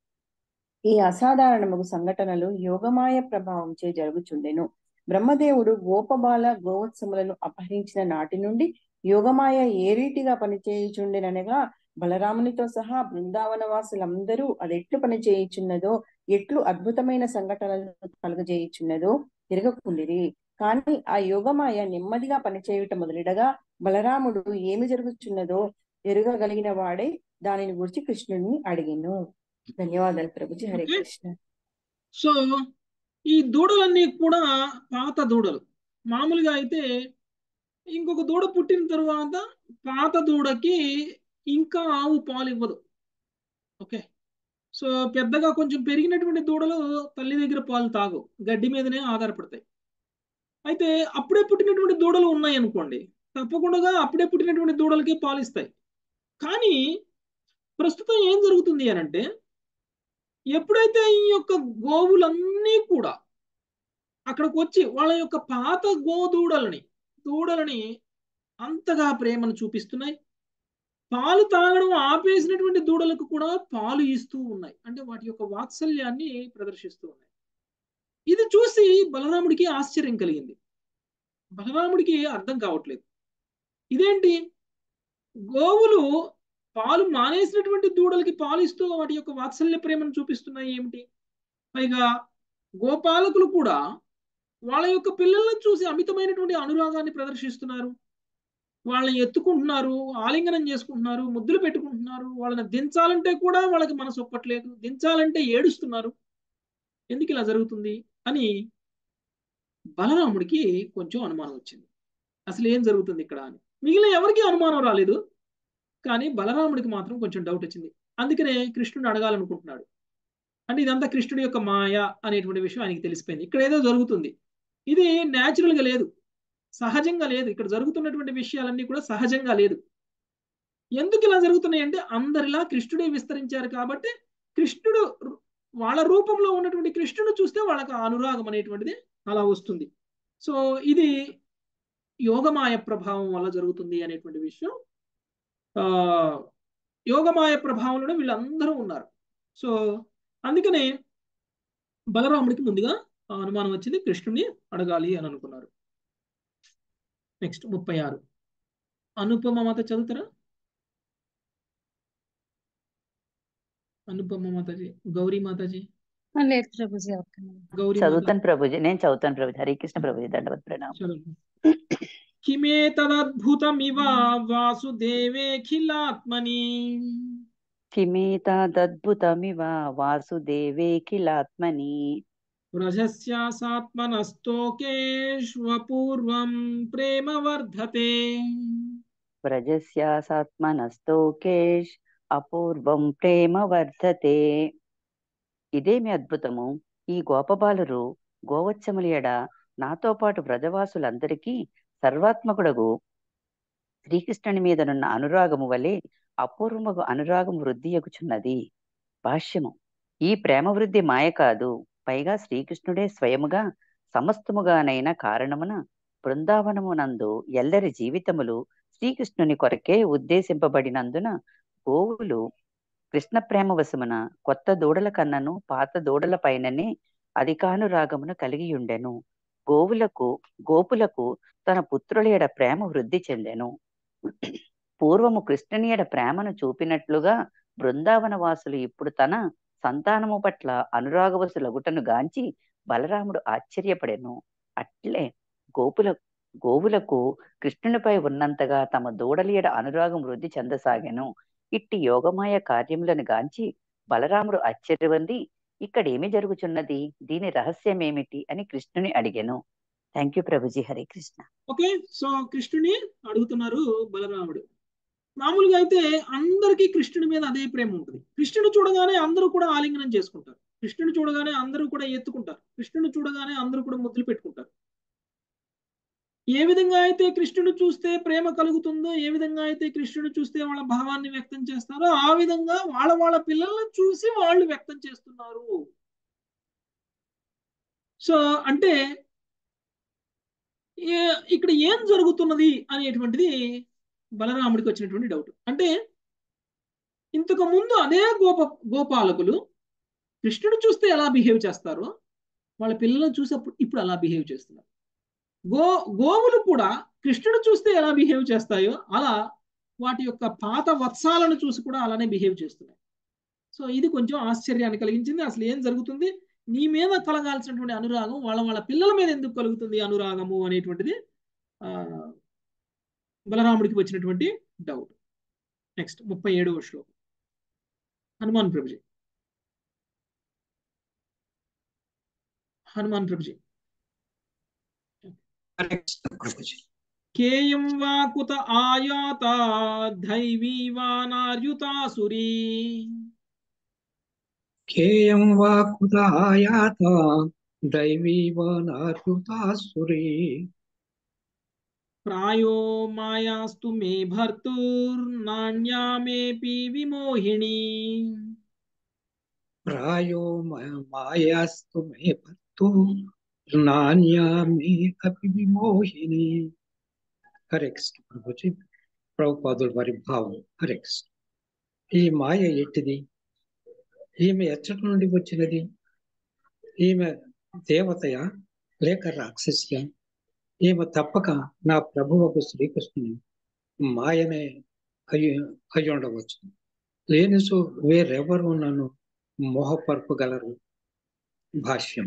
ఈ అసాధారణమగు సంఘటనలు యోగమాయ ప్రభావంచే జరుగుచుండెను బ్రహ్మదేవుడు గోపబాల గోవత్సములను అపహరించిన నాటి నుండి యోగమాయ ఏ రీతిగా పనిచేయుచుండెననగా బలరామునితో సహా బృందావన వాసులందరూ అది ఎట్లు పనిచేయుచున్నదో ఎట్లు అద్భుతమైన సంఘటనలను కలుగజేయుచున్నదో తిరగకుండిరి కానీ ఆ యోగమాయ నెమ్మదిగా పనిచేయుట మొదలెడగా బలరాముడు ఏమి జరుగుచున్నదో ఎరుగగలిగిన వాడే దానిని గురించి కృష్ణుడిని అడిగిను ధన్యవాదాలు ప్రభుజీ హరే Okay. కృష్ణ సో ఈ దూడలన్నీ కూడా పాత దూడలు మామూలుగా అయితే ఇంకొక దూడ పుట్టిన తర్వాత పాత దూడకి ఇంకా ఆవు పాలు ఇవ్వదు ఓకే సో పెద్దగా కొంచెం పెరిగినటువంటి దూడలు తల్లి దగ్గర పాలు తాగు గడ్డి మీదనే ఆధారపడతాయి అయితే అప్పుడే పుట్టినటువంటి దూడలు ఉన్నాయి అనుకోండి తప్పకుండా అప్పుడే పుట్టినటువంటి దూడలకి పాలు ఇస్తాయి కానీ ప్రస్తుతం ఏం జరుగుతుంది అని అంటే ఎప్పుడైతే ఈ యొక్క గోవులన్నీ కూడా అక్కడికి వచ్చి వాళ్ళ యొక్క పాత గోదూడలని దూడలని అంతగా ప్రేమను చూపిస్తున్నాయి పాలు తాగడం ఆపేసినటువంటి దూడలకు కూడా పాలు ఇస్తూ ఉన్నాయి అంటే వాటి యొక్క వాత్సల్యాన్ని ప్రదర్శిస్తూ ఉన్నాయి ఇది చూసి బలరాముడికి ఆశ్చర్యం కలిగింది బలరాముడికి అర్థం కావట్లేదు ఇదేంటి గోవులు పాలు మానేసినటువంటి దూడలకి పాలు ఇస్తూ వాటి యొక్క వాత్సల్య ప్రేమను చూపిస్తున్నాయి ఏమిటి పైగా గోపాలకులు కూడా వాళ్ళ యొక్క పిల్లలను చూసి అమితమైనటువంటి అనురాగాన్ని ప్రదర్శిస్తున్నారు వాళ్ళని ఎత్తుకుంటున్నారు ఆలింగనం చేసుకుంటున్నారు ముద్దులు పెట్టుకుంటున్నారు వాళ్ళని దించాలంటే కూడా వాళ్ళకి మనసు ఒప్పట్లేదు దించాలంటే ఏడుస్తున్నారు ఎందుకు ఇలా జరుగుతుంది అని బలరాముడికి కొంచెం అనుమానం వచ్చింది అసలు ఏం జరుగుతుంది ఇక్కడ అని మిగిలిన ఎవరికి అనుమానం రాలేదు కానీ బలరాముడికి మాత్రం కొంచెం డౌట్ వచ్చింది అందుకనే కృష్ణుడు అడగాలనుకుంటున్నాడు అంటే ఇదంతా కృష్ణుడి యొక్క మాయ అనేటువంటి విషయం ఆయనకి తెలిసిపోయింది ఇక్కడ ఏదో జరుగుతుంది ఇది natural గా లేదు సహజంగా లేదు ఇక్కడ జరుగుతున్నటువంటి విషయాలన్నీ కూడా సహజంగా లేదు ఎందుకు ఇలా జరుగుతున్నాయి అంటే అందరిలా కృష్ణుడే విస్తరించారు కాబట్టి కృష్ణుడు రు- వాళ్ళ రూపంలో ఉన్నటువంటి కృష్ణుడు చూస్తే వాళ్ళకి ఆ అనురాగం అనేటువంటిది అలా వస్తుంది సో ఇది యోగమాయ ప్రభావం వల్ల జరుగుతుంది అనేటువంటి విషయం ఆ యోగమాయ ప్రభావంలోనే వీళ్ళందరూ ఉన్నారు సో అందుకనే బలరాముడికి ముందుగా ఆ అనుమానం వచ్చింది కృష్ణుని అడగాలి అని అనుకున్నారు నెక్స్ట్ ముప్పై ఆరు అనుపమ మాత చదువుతారా అనుపమ మాతాజీ గౌరీ మాతాజీ లేదు ప్రభుజీ ఒక్క నిమిషం. గౌరీ చదువుతాను ప్రభుజీ నేను చదువుతాను ప్రభుజీ హరే కృష్ణ ప్రభుజీ దండవత్ ప్రణామం చదువు కిమేతదద్భుతమివ వాసుదేవేఖిలాత్మని కిమేతాదద్భుతమివ వాసుదేవేఖిలాత్మని వ్రజస్యాసాత్మనస్తోకేష్వపూర్వం ప్రేమ వర్ధతే వ్రజస్యాసాత్మనస్తోకేష్ అపూర్వం ప్రేమ వర్ధతే ఇదేమి అద్భుతము ఈ గోపబాలురు గోవచ్చములియడ నాతో పాటు వ్రజవాసులందరికీ సర్వాత్మకుడగు శ్రీకృష్ణుని మీదనున్న అనురాగము వలె అపూర్వమగు అనురాగం వృద్ధియగుచున్నది భాష్యము ఈ ప్రేమ వృద్ధి మాయ కాదు పైగా శ్రీకృష్ణుడే స్వయముగా సమస్తముగానైన కారణమున బృందావనమునందు ఎల్లరి జీవితములు శ్రీకృష్ణుని కొరకే ఉద్దేశింపబడినందున గోవులు కృష్ణ ప్రేమ వశమున కొత్త దూడల కన్నను పాత దూడల పైననే అధికానురాగమును కలిగి ఉండెను గోవులకు గోపులకు తన పుత్రుల ఎడ ప్రేమ వృద్ధి చెందెను పూర్వము కృష్ణుని ఎడ ప్రేమను చూపినట్లుగా బృందావన వాసులు ఇప్పుడు తన సంతానము పట్ల అనురాగవసులగుటను గాంచి బలరాముడు ఆశ్చర్యపడెను అట్లే గోపుల గోవులకు కృష్ణునిపై ఉన్నంతగా తమ దూడలి ఎడ అనురాగం వృద్ధి చెందసాగెను ఇట్టి యోగమాయ కార్యములను గాంచి బలరాముడు ఆశ్చర్యవంది ఇక్కడ ఏమి జరుగుచున్నది దీని రహస్యం ఏమిటి అని కృష్ణుని అడిగెను థ్యాంక్ యూ ప్రభుజీ హరే కృష్ణ ఓకే సో కృష్ణుని అడుగుతున్నారు బలరాముడు మామూలుగా అయితే అందరికీ కృష్ణుడి మీద అదే ప్రేమ ఉంటుంది కృష్ణుడు చూడగానే అందరూ కూడా ఆలింగనం చేసుకుంటారు కృష్ణుడు చూడగానే అందరూ కూడా ఎత్తుకుంటారు కృష్ణుడు చూడగానే అందరూ కూడా ముద్దులు పెట్టుకుంటారు ఏ విధంగా అయితే కృష్ణుడు చూస్తే ప్రేమ కలుగుతుందో ఏ విధంగా అయితే కృష్ణుడు చూస్తే వాళ్ళ భావాన్ని వ్యక్తం చేస్తారో ఆ విధంగా వాళ్ళ వాళ్ళ పిల్లలను చూసి వాళ్ళు వ్యక్తం చేస్తున్నారు సో అంటే ఏ- ఇక్కడ ఏం జరుగుతున్నది అనేటువంటిది బలరాముడికి వచ్చినటువంటి డౌట్ అంటే ఇంతకు ముందు అదే గోప గోపాలకులు కృష్ణుడు చూస్తే ఎలా బిహేవ్ చేస్తారో వాళ్ళ పిల్లలను చూసి అప్పుడు ఇప్పుడు అలా బిహేవ్ చేస్తున్నారు గో గోవులు కూడా కృష్ణుడు చూస్తే ఎలా బిహేవ్ చేస్తాయో అలా వాటి యొక్క పాత వత్సాలను చూసి కూడా అలానే బిహేవ్ చేస్తున్నాయి సో ఇది కొంచెం ఆశ్చర్యాన్ని కలిగించింది అసలు ఏం జరుగుతుంది నీ మీద కలగాల్సినటువంటి అనురాగం వాళ్ళ వాళ్ళ పిల్లల మీద ఎందుకు కలుగుతుంది అనురాగము అనేటువంటిది ఆ బలరాముడికి వచ్చినటువంటి డౌట్ నెక్స్ట్ ముప్పై ఏడవ శ్లోకం హనుమాన్ ప్రభుజీ హనుమాన్ ప్రభుజీ కేయం వా కుత ఆయాత దైవీ వా నార్యుతాసురీ కేయం వా కుత ఆయాత దైవీ వా నార్యుతాసురీ ప్రాయో మాయాస్తు మే భర్తుర్నాణ్యా మేపి విమోహిని ప్రాయో మ- మాయాస్తు మే భర్తు నాణ్యా మే అపి విమోహిని హరే కృష్ణ ప్రభుజీ ప్రభుపాదుల వారి భావం హరే కృష్ణ ఈ మాయ ఎట్టిది ఈమె ఎచ్చటి నుండి వచ్చినది ఈమె దేవతయా లేక రాక్షస్య ఈమె తప్పక నా ప్రభువకు శ్రీకృష్ణుని మాయనే అయి అయి ఉండవచ్చు లేనిసో వేరెవరు నన్ను మోహపరపగలరు భాష్యం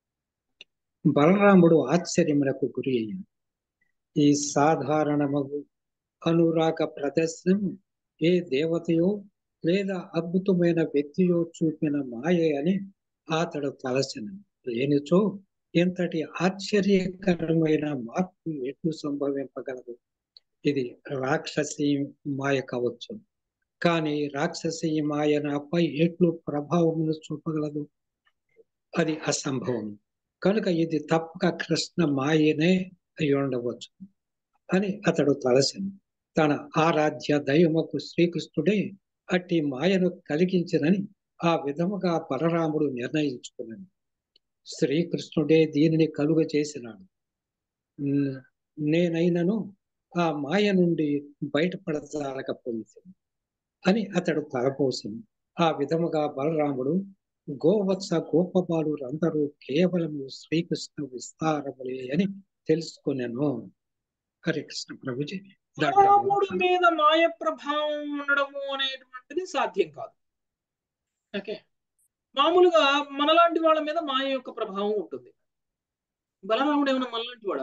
బలరాముడు ఆశ్చర్యములకు గురి అయ్యాడు ఈ సాధారణమగు అనురాగ ప్రదర్శనం ఏ దేవతయో లేదా అద్భుతమైన వ్యక్తియో చూపిన మాయ అని అతడు తలసను లేనిచో ఇంతటి ఆశ్చర్యకరమైన మార్పు ఎట్లు సంభవింపగలదు ఇది రాక్షసి మాయ కావచ్చు కానీ రాక్షసి మాయ నాపై ఎట్లు ప్రభావమును చూపగలదు అది అసంభవం కనుక ఇది తప్పక కృష్ణ మాయనే అయి ఉండవచ్చు అని అతడు తలసను తన ఆరాధ్య దైవముకు శ్రీకృష్ణుడే అట్టి మాయను కలిగించినని ఆ విధముగా బలరాముడు నిర్ణయించుకున్నాడు శ్రీకృష్ణుడే దీనిని కలుగ చేసినాడు ఉమ్, నేనైనను ఆ మాయ నుండి బయటపడజాలకపోయింది అని అతడు తలపోసింది ఆ విధముగా బలరాముడు గోవత్స గోపబాలు అందరూ కేవలం శ్రీకృష్ణ విస్తారములే అని తెలుసుకున్నాను హరే కృష్ణ ప్రభుజీ దాంట్లో బలరాముడి మీద మాయ ప్రభావం ఉండడము అనేటువంటిది సాధ్యం కాదు ఓకే మామూలుగా మనలాంటి వాళ్ళ మీద మాయ యొక్క ప్రభావం ఉంటుంది బలరాముడు ఏమైనా మనలాంటి వాడా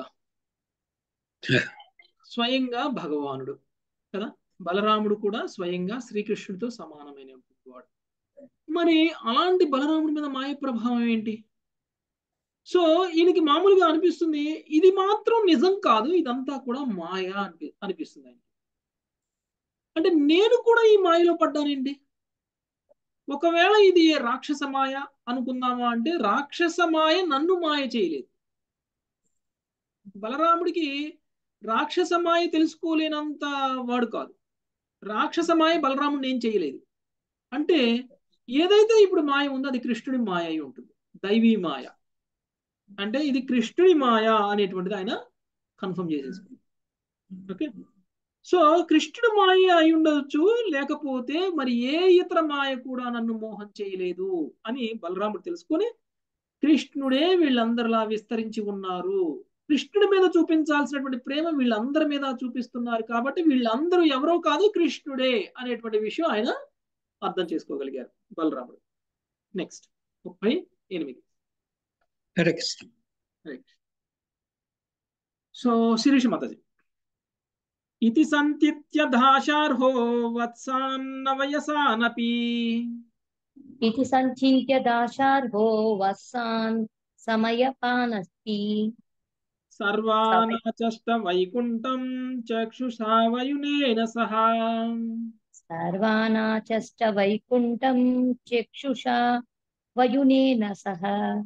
స్వయంగా భగవానుడు కదా బలరాముడు కూడా స్వయంగా శ్రీకృష్ణుడితో సమానమైన వాడు మరి అలాంటి బలరాముడి మీద మాయ ప్రభావం ఏంటి సో ఈయనకి మామూలుగా అనిపిస్తుంది ఇది మాత్రం నిజం కాదు ఇదంతా కూడా మాయ అనిపి అనిపిస్తుంది ఆయనకి అంటే నేను కూడా ఈ మాయలో పడ్డానేంటి ఒకవేళ ఇది రాక్షస మాయ అనుకుందామా అంటే రాక్షస మాయ నన్ను మాయ చేయలేదు బలరాముడికి రాక్షస మాయ తెలుసుకోలేనంత వాడు కాదు రాక్షస మాయ బలరాముడిని ఏం చేయలేదు అంటే ఏదైతే ఇప్పుడు మాయ ఉందో అది కృష్ణుడి మాయ అయి ఉంటుంది దైవీ మాయ అంటే ఇది కృష్ణుడి మాయ అనేటువంటిది ఆయన కన్ఫర్మ్ చేసేసుకుంది ఓకే సో కృష్ణుడు మాయ అయి ఉండొచ్చు లేకపోతే మరి ఏ ఇతర మాయ కూడా నన్ను మోహం చేయలేదు అని బలరాముడు తెలుసుకొని కృష్ణుడే వీళ్ళందరిలా విస్తరించి ఉన్నారు కృష్ణుడి మీద చూపించాల్సినటువంటి ప్రేమ వీళ్ళందరి మీద చూపిస్తున్నారు కాబట్టి వీళ్ళందరూ ఎవరో కాదు కృష్ణుడే అనేటువంటి విషయం ఆయన అర్థం చేసుకోగలిగారు బలరాముడు నెక్స్ట్ ముప్పై ఎనిమిది హరే కృష్ణ రైట్ సో శిరీష మాతాజీ ఇతి సంతిత్య దాశార్హో వత్సాన్నవయసానపి इति सञ्चिन्त्य दाशार्हो वत्सान् समयपानस्ति సర్వానాచష్ట వైకుంఠం చక్షుషా వయునేన సహా सर्वानाचष्ट वैकुण्ठं చక్షుషా వయునేన సహ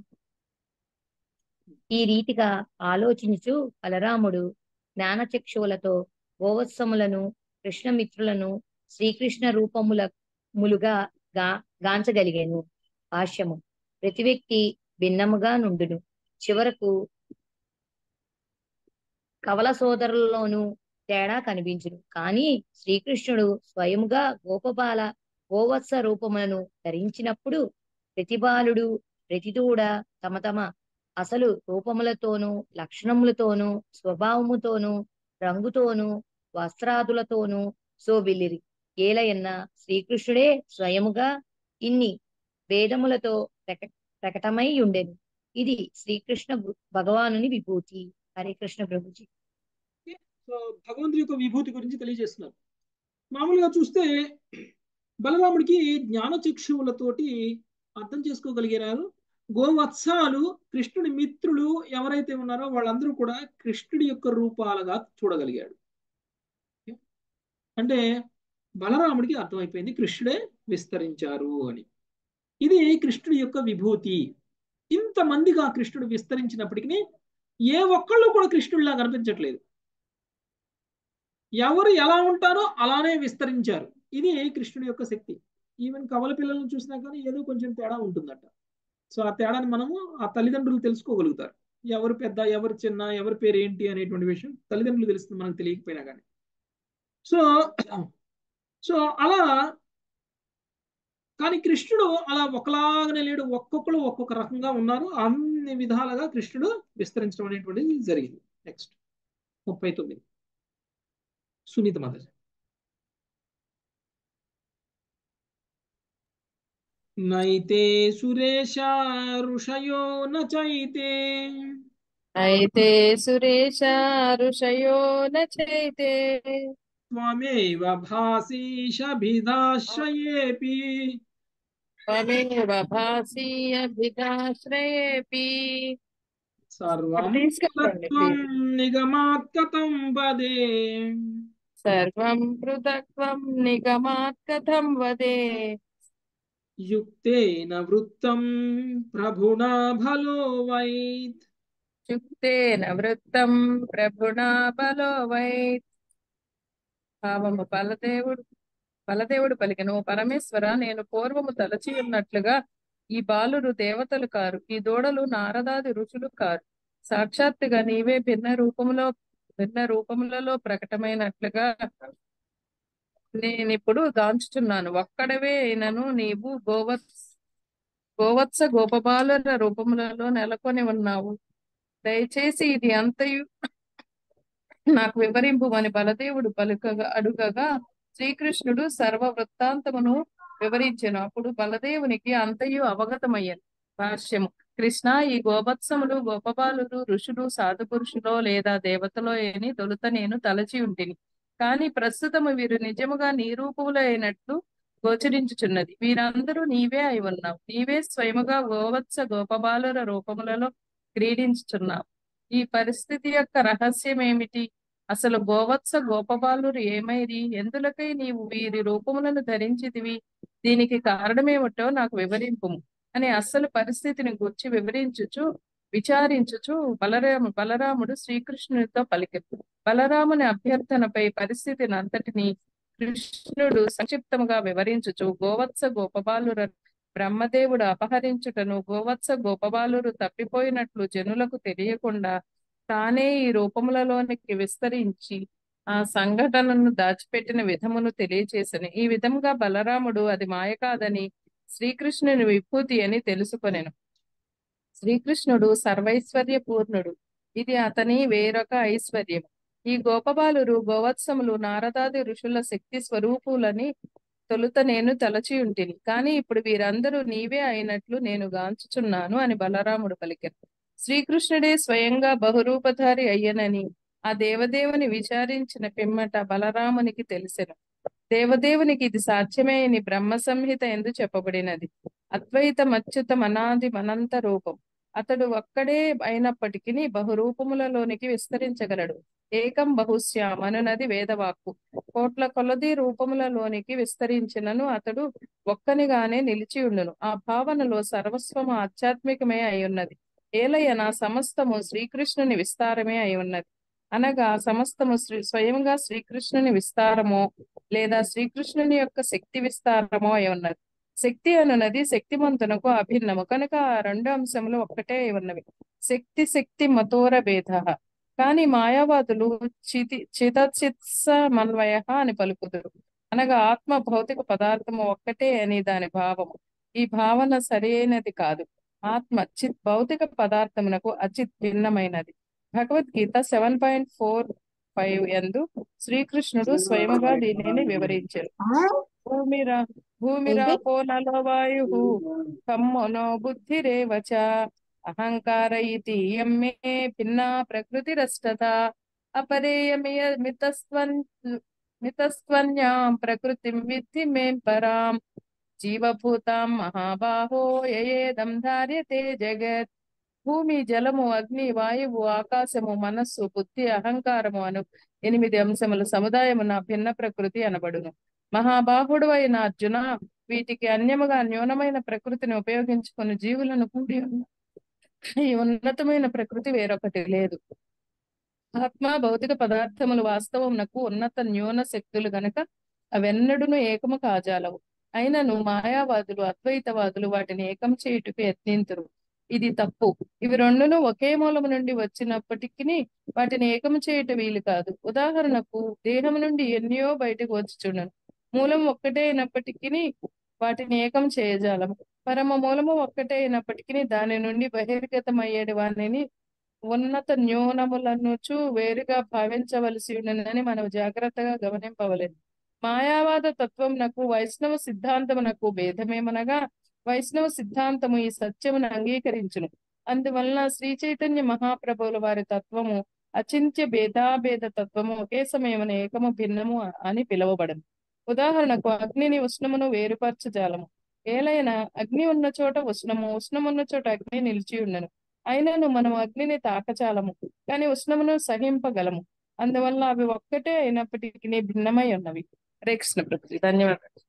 ఈ రీతిగా ఆలోచించు బలరాముడు జ్ఞానచక్షువులతో గోవత్సములను కృష్ణమిత్రులను శ్రీకృష్ణ రూపముల ములుగా గా గాంచగలిగాను భాష్యము ప్రతి వ్యక్తి భిన్నముగా నుండును చివరకు కవల సోదరుల్లోనూ తేడా కనిపించును కానీ శ్రీకృష్ణుడు స్వయముగా గోపబాల గోవత్స రూపములను ధరించినప్పుడు ప్రతి బాలుడు ప్రతి దూడ తమ తమ అసలు రూపములతోనూ లక్షణములతోనూ స్వభావముతోనూ రంగుతోనూ వస్త్రాదులతోనూ శోభిల్లిరి ఏలయన్న శ్రీకృష్ణుడే స్వయముగా ఇన్ని వేదములతో ప్రక ప్రకటమై ఉండెను ఇది శ్రీకృష్ణ భు- భగవానుని విభూతి హరే కృష్ణ ప్రభుజీ సో భగవంతుడి యొక్క విభూతి గురించి తెలియజేస్తున్నారు మామూలుగా చూస్తే బలరాముడికి జ్ఞానచక్షువులతోటి అర్థం చేసుకోగలిగారు గోవత్సాలు కృష్ణుడి మిత్రులు ఎవరైతే ఉన్నారో వాళ్ళందరూ కూడా కృష్ణుడి యొక్క రూపాలుగా చూడగలిగాడు అంటే బలరాముడికి అర్థమైపోయింది కృష్ణుడే విస్తరించారు అని ఇది కృష్ణుడి యొక్క విభూతి ఇంతమందిగా కృష్ణుడు విస్తరించినప్పటికీ ఏ ఒక్కళ్ళు కూడా కృష్ణుడిలా కనిపించట్లేదు ఎవరు ఎలా ఉంటారో అలానే విస్తరించారు ఇది కృష్ణుడి యొక్క శక్తి ఈవెన్ కవల పిల్లలను చూసినా కానీ ఏదో కొంచెం తేడా ఉంటుందట సో ఆ తేడాని మనము ఆ తల్లిదండ్రులు తెలుసుకోగలుగుతారు ఎవరు పెద్ద ఎవరు చిన్న ఎవరి పేరు ఏంటి అనేటువంటి విషయం తల్లిదండ్రులు తెలుస్తుంది మనకు తెలియకపోయినా కానీ సో సో అలా కానీ కృష్ణుడు అలా ఒకలాగానే లేడు ఒక్కొక్కరు ఒక్కొక్క రకంగా ఉన్నారు అన్ని విధాలుగా కృష్ణుడు విస్తరించడం అనేటువంటిది జరిగింది నెక్స్ట్ ముప్పై తొమ్మిది సునీత మాతాజీ నైతే సురేష ఋషయో నైతే అయితే సురేశ ఋషయో న చైతే త్వమేవ భాసీషభిదాశ్రయేపి త్వమేవ భాసి అభిదాశ్రయేపి సర్వం అది తీసుకెళ్ళండి తత్వం please. నిగమాత్ కథం వదే సర్వం పృథక్వం నిగమాత్ కథం వదే యుక్తేన వృత్తం ప్రభుణా భలో వైత్ యుక్తేన వృత్తం ప్రభుణా బలో వై భావము బలదేవుడు బలదేవుడు పలికెను "ఓ పరమేశ్వర నేను పూర్వము తలచి ఉన్నట్లుగా ఈ బాలురు దేవతలు కారు ఈ దూడలు నారదాది ఋషులు కారు సాక్షాత్తుగా నీవే భిన్న రూపములో భిన్న రూపములలో ప్రకటమైనట్లుగా నేనిప్పుడు గాంచుచున్నాను ఒక్కడవే అయినను నీవు గోవత్స గోవత్స గోపబాలుర రూపములలో నెలకొని ఉన్నావు దయచేసి ఇది అంతయు నాకు వివరింపు అని బలదేవుడు పలుకగా అడుగగా శ్రీకృష్ణుడు సర్వ వృత్తాంతమును వివరించెను అప్పుడు బలదేవునికి అంతయు అవగతమయ్యను భాష్యము కృష్ణ ఈ గోవత్సములు గోపబాలురు ఋషులు సాధుపురుషులో లేదా దేవతలో అని తొలుత నేను తలచి ఉంటిని కానీ ప్రస్తుతము వీరు నిజముగా నీ రూపములో అయినట్లు గోచరించుచున్నది వీరందరూ నీవే అయి ఉన్నావు నీవే స్వయముగా గోవత్స గోపబాలుర రూపములలో క్రీడించుచున్నావు ఈ పరిస్థితి యొక్క రహస్యం ఏమిటి అసలు గోవత్స గోపబాలురు ఏమైరి ఎందులకై నీవు వీరి రూపములను ధరించితివి దీనికి కారణమేమిటో నాకు వివరింపుము అని అస్సలు పరిస్థితిని గుర్చి వివరించుచు విచారించుచు బలరాము బలరాముడు శ్రీకృష్ణునితో పలికెను బలరాముని అభ్యర్థనపై పరిస్థితిని అంతటిని కృష్ణుడు సంక్షిప్తముగా వివరించుచు గోవత్స గోపబాలుర బ్రహ్మదేవుడు అపహరించుటను గోవత్స గోపబాలురు తప్పిపోయినట్లు జనులకు తెలియకుండా తానే ఈ రూపములలోనికి విస్తరించి ఆ సంఘటనను దాచిపెట్టిన విధమును తెలియచేసను ఈ విధముగా బలరాముడు అది మాయ కాదని శ్రీకృష్ణుని విభూతి అని తెలుసుకొనెను శ్రీకృష్ణుడు సర్వైశ్వర్య పూర్ణుడు ఇది అతని వేరొక ఐశ్వర్యం ఈ గోపబాలురు గోవత్సములు నారదాది ఋషుల శక్తి స్వరూపులని తొలుత నేను తలచి ఉంటిని కానీ ఇప్పుడు వీరందరూ నీవే అయినట్లు నేను గాంచుచున్నాను అని బలరాముడు పలికెను శ్రీకృష్ణుడే స్వయంగా బహురూపధారి అయ్యనని ఆ దేవదేవుని విచారించిన పిమ్మట బలరామునికి తెలిసెను దేవదేవునికి ఇది సాధ్యమే అని బ్రహ్మ సంహిత ఎందు చెప్పబడినది అద్వైత మచ్యుత మనాది మనంత రూపం అతడు ఒక్కడే అయినప్పటికీ బహురూపములలోనికి విస్తరించగలడు ఏకం బహుశ్యాం అనునది వేదవాక్కు కోట్ల కొలది రూపములలోనికి విస్తరించినను అతడు ఒక్కనిగానే నిలిచి ఉండును ఆ భావనలో సర్వస్వము ఆధ్యాత్మికమే అయి ఉన్నది ఏలయన సమస్తము శ్రీకృష్ణుని విస్తారమే అయి ఉన్నది అనగా సమస్తము శ్రీ స్వయంగా శ్రీకృష్ణుని విస్తారమో లేదా శ్రీకృష్ణుని యొక్క శక్తి విస్తారమో అయి ఉన్నది శక్తి అనున్నది శక్తిమంతునకు అభిన్నము కనుక ఆ రెండు అంశములు ఒక్కటే అయి ఉన్నవి శక్తి శక్తి మతోర భేద కానీ మాయావాదులు చితి చితచిత్సమన్వయ అని పలుకుదురు అనగా ఆత్మ భౌతిక పదార్థము ఒక్కటే అని దాని భావము ఈ భావన సరైనది కాదు ఆత్మ చిత్ భౌతిక పదార్థమునకు అచిత్ భిన్నమైనది Bhagavad Gita seven point four five ఎందు శ్రీకృష్ణుడు స్వయముగా దీనిని వివరించారు భూమిరా భూమిరాపో నలో వాయు కమ్మనో బుద్ధిరేవచ అహంకార ఇతి ఇయం మే భిన్నా ప్రకృతిరష్టత అపరేయమియ మితస్వన్ మితస్వన్యాం ప్రకృతిం విద్ధి మేం పరాం జీవభూతాం మహాబాహో యయేదం ధార్యతే జగత్ భూమి జలము అగ్ని వాయువు ఆకాశము మనస్సు బుద్ధి అహంకారము అను ఎనిమిది అంశముల సముదాయమున భిన్న ప్రకృతి అనబడును మహాబాహుడు అయిన అర్జున వీటికి అన్యముగా న్యూనమైన ప్రకృతిని ఉపయోగించుకుని జీవులను కూడి ఉన్న ఈ ఉన్నతమైన ప్రకృతి వేరొకటి లేదు ఆత్మ భౌతిక పదార్థములు వాస్తవమునకు ఉన్నత న్యూన శక్తులు గనక అవెన్నడును ఏకము కాజాలవు అయినను మాయావాదులు అద్వైతవాదులు వాటిని ఏకం చేయుటకు యత్నింతురు ఇది తప్పు ఇవి రెండును ఒకే మూలము నుండి వచ్చినప్పటికీ వాటిని ఏకము చేయుట వీలు కాదు ఉదాహరణకు దేహం నుండి ఎన్నో బయటకు వచ్చుచుండను మూలం ఒక్కటే అయినప్పటికీ వాటిని ఏకం చేయజాలము పరమ మూలము ఒక్కటే అయినప్పటికీ దాని నుండి బహిర్గతమయ్యేటి వాటిని ఉన్నత న్యూనములనుచు వేరుగా భావించవలసి ఉన్నదని మనం జాగ్రత్తగా గమనింపవలేదు మాయావాద తత్వమునకు వైష్ణవ సిద్ధాంతమునకు భేదమేమనగా వైష్ణవ సిద్ధాంతము ఈ సత్యమును అంగీకరించును అందువలన శ్రీ చైతన్య మహాప్రభువుల వారి తత్వము అచింత్య భేదాభేద తత్వము ఒకే సమయమున ఏకము భిన్నము అని పిలువబడను ఉదాహరణకు అగ్నిని ఉష్ణమును వేరుపరచజాలము ఏలైనా అగ్ని ఉన్న చోట ఉష్ణము ఉష్ణమున్న చోట అగ్ని నిలిచి ఉండను అయినను మనం అగ్నిని తాకచాలము కానీ ఉష్ణమును సహింపగలము అందువల్ల అవి ఒక్కటే అయినప్పటికీ భిన్నమై ఉన్నవి హరే కృష్ణ ప్రకృతి ధన్యవాదాలు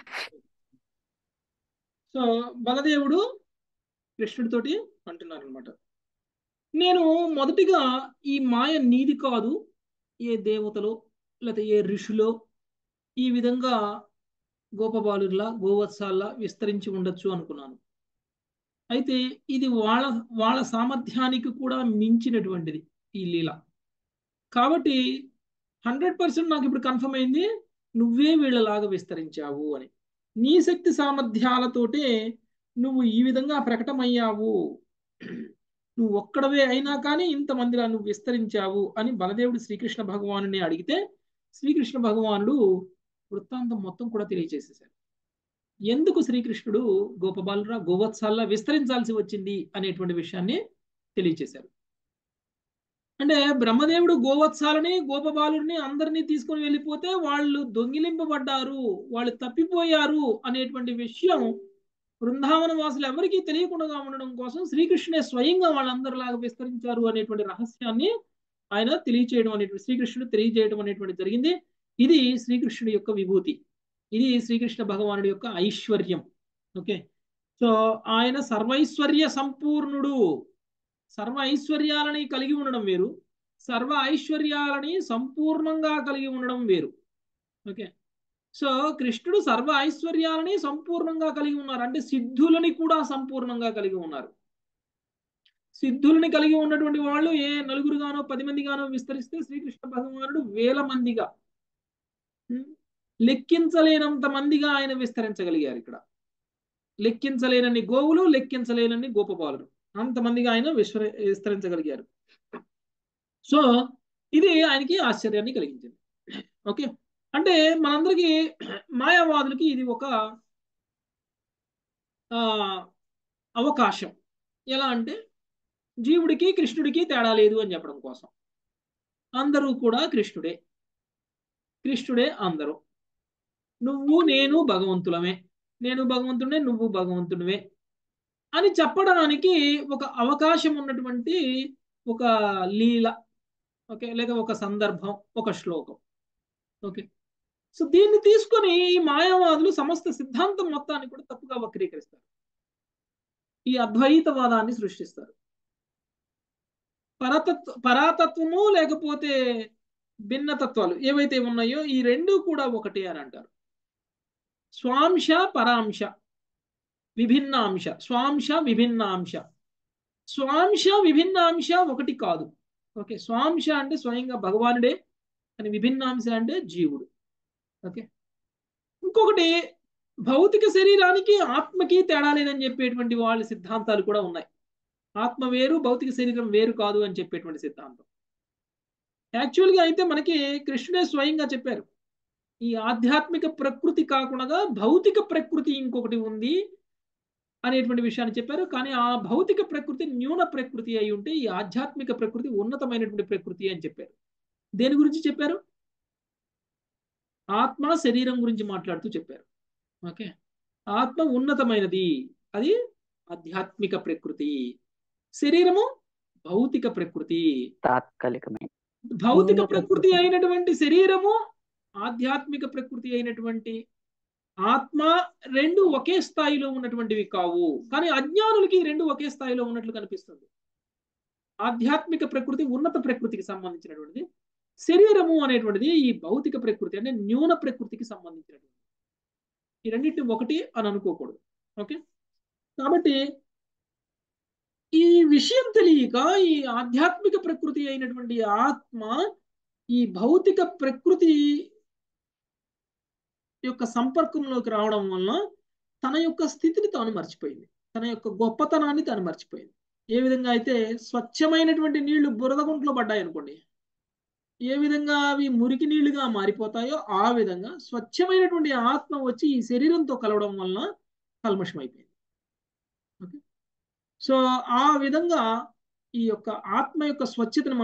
సో బలదేవుడు కృష్ణుడితోటి అంటున్నారు అనమాట నేను మొదటిగా ఈ మాయ నీది కాదు ఏ దేవతలో లేకపోతే ఏ ఋషులో ఈ విధంగా గోపబాలుర్లా గోవత్సాల్లా విస్తరించి ఉండొచ్చు అనుకున్నాను అయితే ఇది వాళ్ళ వాళ్ళ సామర్థ్యానికి కూడా మించినటువంటిది ఈ లీల కాబట్టి హండ్రెడ్ పర్సెంట్ నాకు ఇప్పుడు కన్ఫర్మ్ అయింది నువ్వే వీళ్ళలాగా విస్తరించావు అని నీ శక్తి సామర్థ్యాలతోటే నువ్వు ఈ విధంగా ప్రకటమయ్యావు నువ్వు ఒక్కడవే అయినా కానీ ఇంతమందిలా నువ్వు విస్తరించావు అని బలదేవుడు శ్రీకృష్ణ భగవానుని అడిగితే శ్రీకృష్ణ భగవానుడు వృత్తాంతం మొత్తం కూడా తెలియజేసేశారు ఎందుకు శ్రీకృష్ణుడు గోపబాలురా గోవత్సాల్లా విస్తరించాల్సి వచ్చింది అనేటువంటి విషయాన్ని తెలియచేశారు అంటే బ్రహ్మదేవుడు గోవత్సాలని గోపబాలుని అందరినీ తీసుకొని వెళ్ళిపోతే వాళ్ళు దొంగిలింపబడ్డారు వాళ్ళు తప్పిపోయారు అనేటువంటి విషయం బృందావన వాసులు ఎవరికీ తెలియకుండా ఉండడం కోసం శ్రీకృష్ణుడే స్వయంగా వాళ్ళందరిలాగా విస్తరించారు అనేటువంటి రహస్యాన్ని ఆయన తెలియచేయడం అనేటువంటి శ్రీకృష్ణుడు తెలియజేయడం అనేటువంటి జరిగింది ఇది శ్రీకృష్ణుడి యొక్క విభూతి ఇది శ్రీకృష్ణ భగవానుడి యొక్క ఐశ్వర్యం ఓకే సో ఆయన సర్వైశ్వర్య సంపూర్ణుడు సర్వ ఐశ్వర్యాలని కలిగి ఉండడం వేరు సర్వ ఐశ్వర్యాలని సంపూర్ణంగా కలిగి ఉండడం వేరు ఓకే సో కృష్ణుడు సర్వ ఐశ్వర్యాలని సంపూర్ణంగా కలిగి ఉన్నారు అంటే సిద్ధులని కూడా సంపూర్ణంగా కలిగి ఉన్నారు సిద్ధుల్ని కలిగి ఉన్నటువంటి వాళ్ళు ఏ నలుగురుగానో పది మందిగానో విస్తరిస్తే శ్రీకృష్ణ భగవానుడు వేల మందిగా లెక్కించలేనంత మందిగా ఆయన విస్తరించగలిగారు ఇక్కడ లెక్కించలేనన్ని గోవులు లెక్కించలేనన్ని గోపబాలులు అంతమందిగా ఆయన విశ్వ విస్తరించగలిగారు సో ఇది ఆయనకి ఆశ్చర్యాన్ని కలిగించింది ఓకే అంటే మనందరికీ మాయావాదులకి ఇది ఒక అవకాశం ఎలా అంటే జీవుడికి కృష్ణుడికి తేడా లేదు అని చెప్పడం కోసం అందరూ కూడా కృష్ణుడే కృష్ణుడే అందరూ నువ్వు నేను భగవంతులమే నేను భగవంతుడే నువ్వు భగవంతుడివే అని చెప్పడానికి ఒక అవకాశం ఉన్నటువంటి ఒక లీల ఓకే లేక ఒక సందర్భం ఒక శ్లోకం ఓకే సో దీన్ని తీసుకొని ఈ మాయావాదులు సమస్త సిద్ధాంతం మొత్తాన్ని కూడా తప్పుగా వక్రీకరిస్తారు ఈ అద్వైతవాదాన్ని సృష్టిస్తారు పరతత్వ పరాతత్వము లేకపోతే భిన్నతత్వాలు ఏవైతే ఉన్నాయో ఈ రెండు కూడా ఒకటే అని అంటారు స్వాంశ పరాంశ విభిన్నాంశ స్వాంశ విభిన్నాంశ స్వాంశ విభిన్నాంశ ఒకటి కాదు ఓకే స్వాంశ అంటే స్వయంగా భగవానుడే అని విభిన్నాంశ అంటే జీవుడు ఓకే ఇంకొకటి భౌతిక శరీరానికి ఆత్మకి తేడా లేదని చెప్పేటువంటి వాళ్ళ సిద్ధాంతాలు కూడా ఉన్నాయి ఆత్మ వేరు భౌతిక శరీరం వేరు కాదు అని చెప్పేటువంటి సిద్ధాంతం యాక్చువల్గా అయితే మనకి కృష్ణుడే స్వయంగా చెప్పారు ఈ ఆధ్యాత్మిక ప్రకృతి కాకుండా భౌతిక ప్రకృతి ఇంకొకటి ఉంది అనేటువంటి విషయాన్ని చెప్పారు కానీ ఆ భౌతిక ప్రకృతి న్యూన ప్రకృతి అయి ఉంటే ఈ ఆధ్యాత్మిక ప్రకృతి ఉన్నతమైనటువంటి ప్రకృతి అని చెప్పారు దేని గురించి చెప్పారు ఆత్మ శరీరం గురించి మాట్లాడుతూ చెప్పారు ఓకే ఆత్మ ఉన్నతమైనది అది ఆధ్యాత్మిక ప్రకృతి శరీరము భౌతిక ప్రకృతి తాత్కాలికమైన భౌతిక ప్రకృతి అయినటువంటి శరీరము ఆధ్యాత్మిక ప్రకృతి అయినటువంటి ఆత్మ రెండు ఒకే స్థాయిలో ఉన్నటువంటివి కావు కానీ అజ్ఞానులకి రెండు ఒకే స్థాయిలో ఉన్నట్లు కనిపిస్తుంది ఆధ్యాత్మిక ప్రకృతి ఉన్నత ప్రకృతికి సంబంధించినటువంటిది శరీరము అనేటువంటిది ఈ భౌతిక ప్రకృతి అంటే న్యూన ప్రకృతికి సంబంధించినటువంటిది ఈ రెండింటి ఒకటి అని అనుకోకూడదు ఓకే కాబట్టి ఈ విషయం తెలియక ఈ ఆధ్యాత్మిక ప్రకృతి అయినటువంటి ఆత్మ ఈ భౌతిక ప్రకృతి యొక్క సంపర్కంలోకి రావడం వల్ల తన యొక్క స్థితిని తాను మర్చిపోయింది తన యొక్క గొప్పతనాన్ని తాను మర్చిపోయింది ఏ విధంగా అయితే స్వచ్ఛమైనటువంటి నీళ్లు బురద గుంట్లో పడ్డాయి అనుకోండి ఏ విధంగా అవి మురికి నీళ్లుగా మారిపోతాయో ఆ విధంగా స్వచ్ఛమైనటువంటి ఆత్మ వచ్చి ఈ శరీరంతో కలవడం వలన కల్మషం అయిపోయింది ఓకే సో ఆ విధంగా ఈ యొక్క ఆత్మ యొక్క స్వచ్ఛతను మనము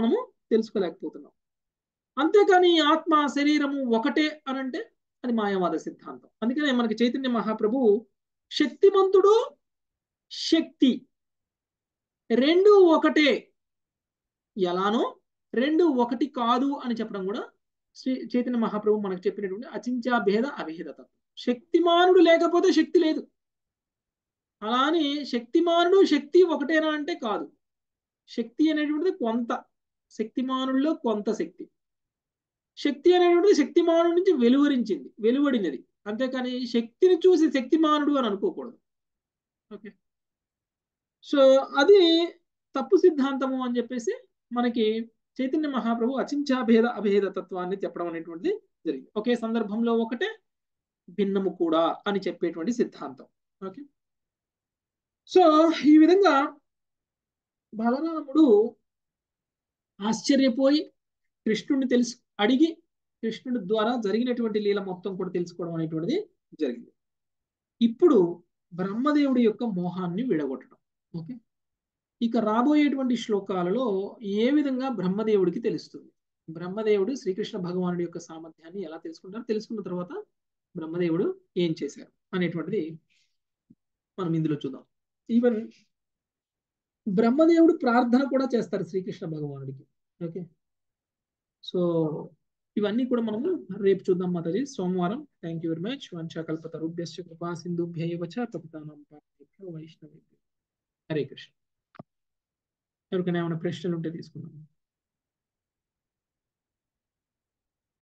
తెలుసుకోలేకపోతున్నాం అంతేకాని ఆత్మ శరీరము ఒకటే అని అంటే అది మాయావాద సిద్ధాంతం అందుకనే మనకి చైతన్య మహాప్రభు శక్తిమంతుడు శక్తి రెండు ఒకటే ఎలానో రెండు ఒకటి కాదు అని చెప్పడం కూడా శ్రీ చైతన్య మహాప్రభు మనకు చెప్పినటువంటి అచించా భేద అభేద తత్వం శక్తిమానుడు లేకపోతే శక్తి లేదు అలా అని శక్తిమానుడు శక్తి ఒకటేనా అంటే కాదు శక్తి అనేటువంటిది కొంత శక్తిమానుల్లో కొంత శక్తి శక్తి అనేటువంటిది శక్తిమానుడి నుంచి వెలువరించింది వెలువడినది అంతేకాని శక్తిని చూసి శక్తిమానుడు అని అనుకోకూడదు ఓకే సో అది తప్పు సిద్ధాంతము అని చెప్పేసి మనకి చైతన్య మహాప్రభు అచించాభేద అభేద తత్వాన్ని చెప్పడం అనేటువంటిది జరిగింది ఒకే సందర్భంలో ఒకటే భిన్నము కూడా అని చెప్పేటువంటి సిద్ధాంతం ఓకే సో ఈ విధంగా బలరాముడు ఆశ్చర్యపోయి కృష్ణుడిని తెలుసు అడిగి కృష్ణుడి ద్వారా జరిగినటువంటి లీల మొత్తం కూడా తెలుసుకోవడం అనేటువంటిది జరిగింది ఇప్పుడు బ్రహ్మదేవుడి యొక్క మోహాన్ని విడగొట్టడం ఓకే ఇక రాబోయేటువంటి శ్లోకాలలో ఏ విధంగా బ్రహ్మదేవుడికి తెలుస్తుంది బ్రహ్మదేవుడు శ్రీకృష్ణ భగవానుడి యొక్క సామర్థ్యాన్ని ఎలా తెలుసుకుంటారో తెలుసుకున్న తర్వాత బ్రహ్మదేవుడు ఏం చేశారు అనేటువంటిది మనం ఇందులో చూద్దాం ఈవెన్ బ్రహ్మదేవుడు ప్రార్థన కూడా చేస్తారు శ్రీకృష్ణ భగవానుడికి ఓకే సో ఇవన్నీ కూడా మనము రేపు చూద్దాం మాతాజీ సోమవారం థ్యాంక్ యూ వెరీ మచ్ వంశాకల్పత రూభ్యశ్చ కృపా సింధుభ్యవ చ పతితానం వైష్ణవి హరే కృష్ణ ఎవరికైనా ఏమైనా ప్రశ్నలు ఉంటే తీసుకుందాం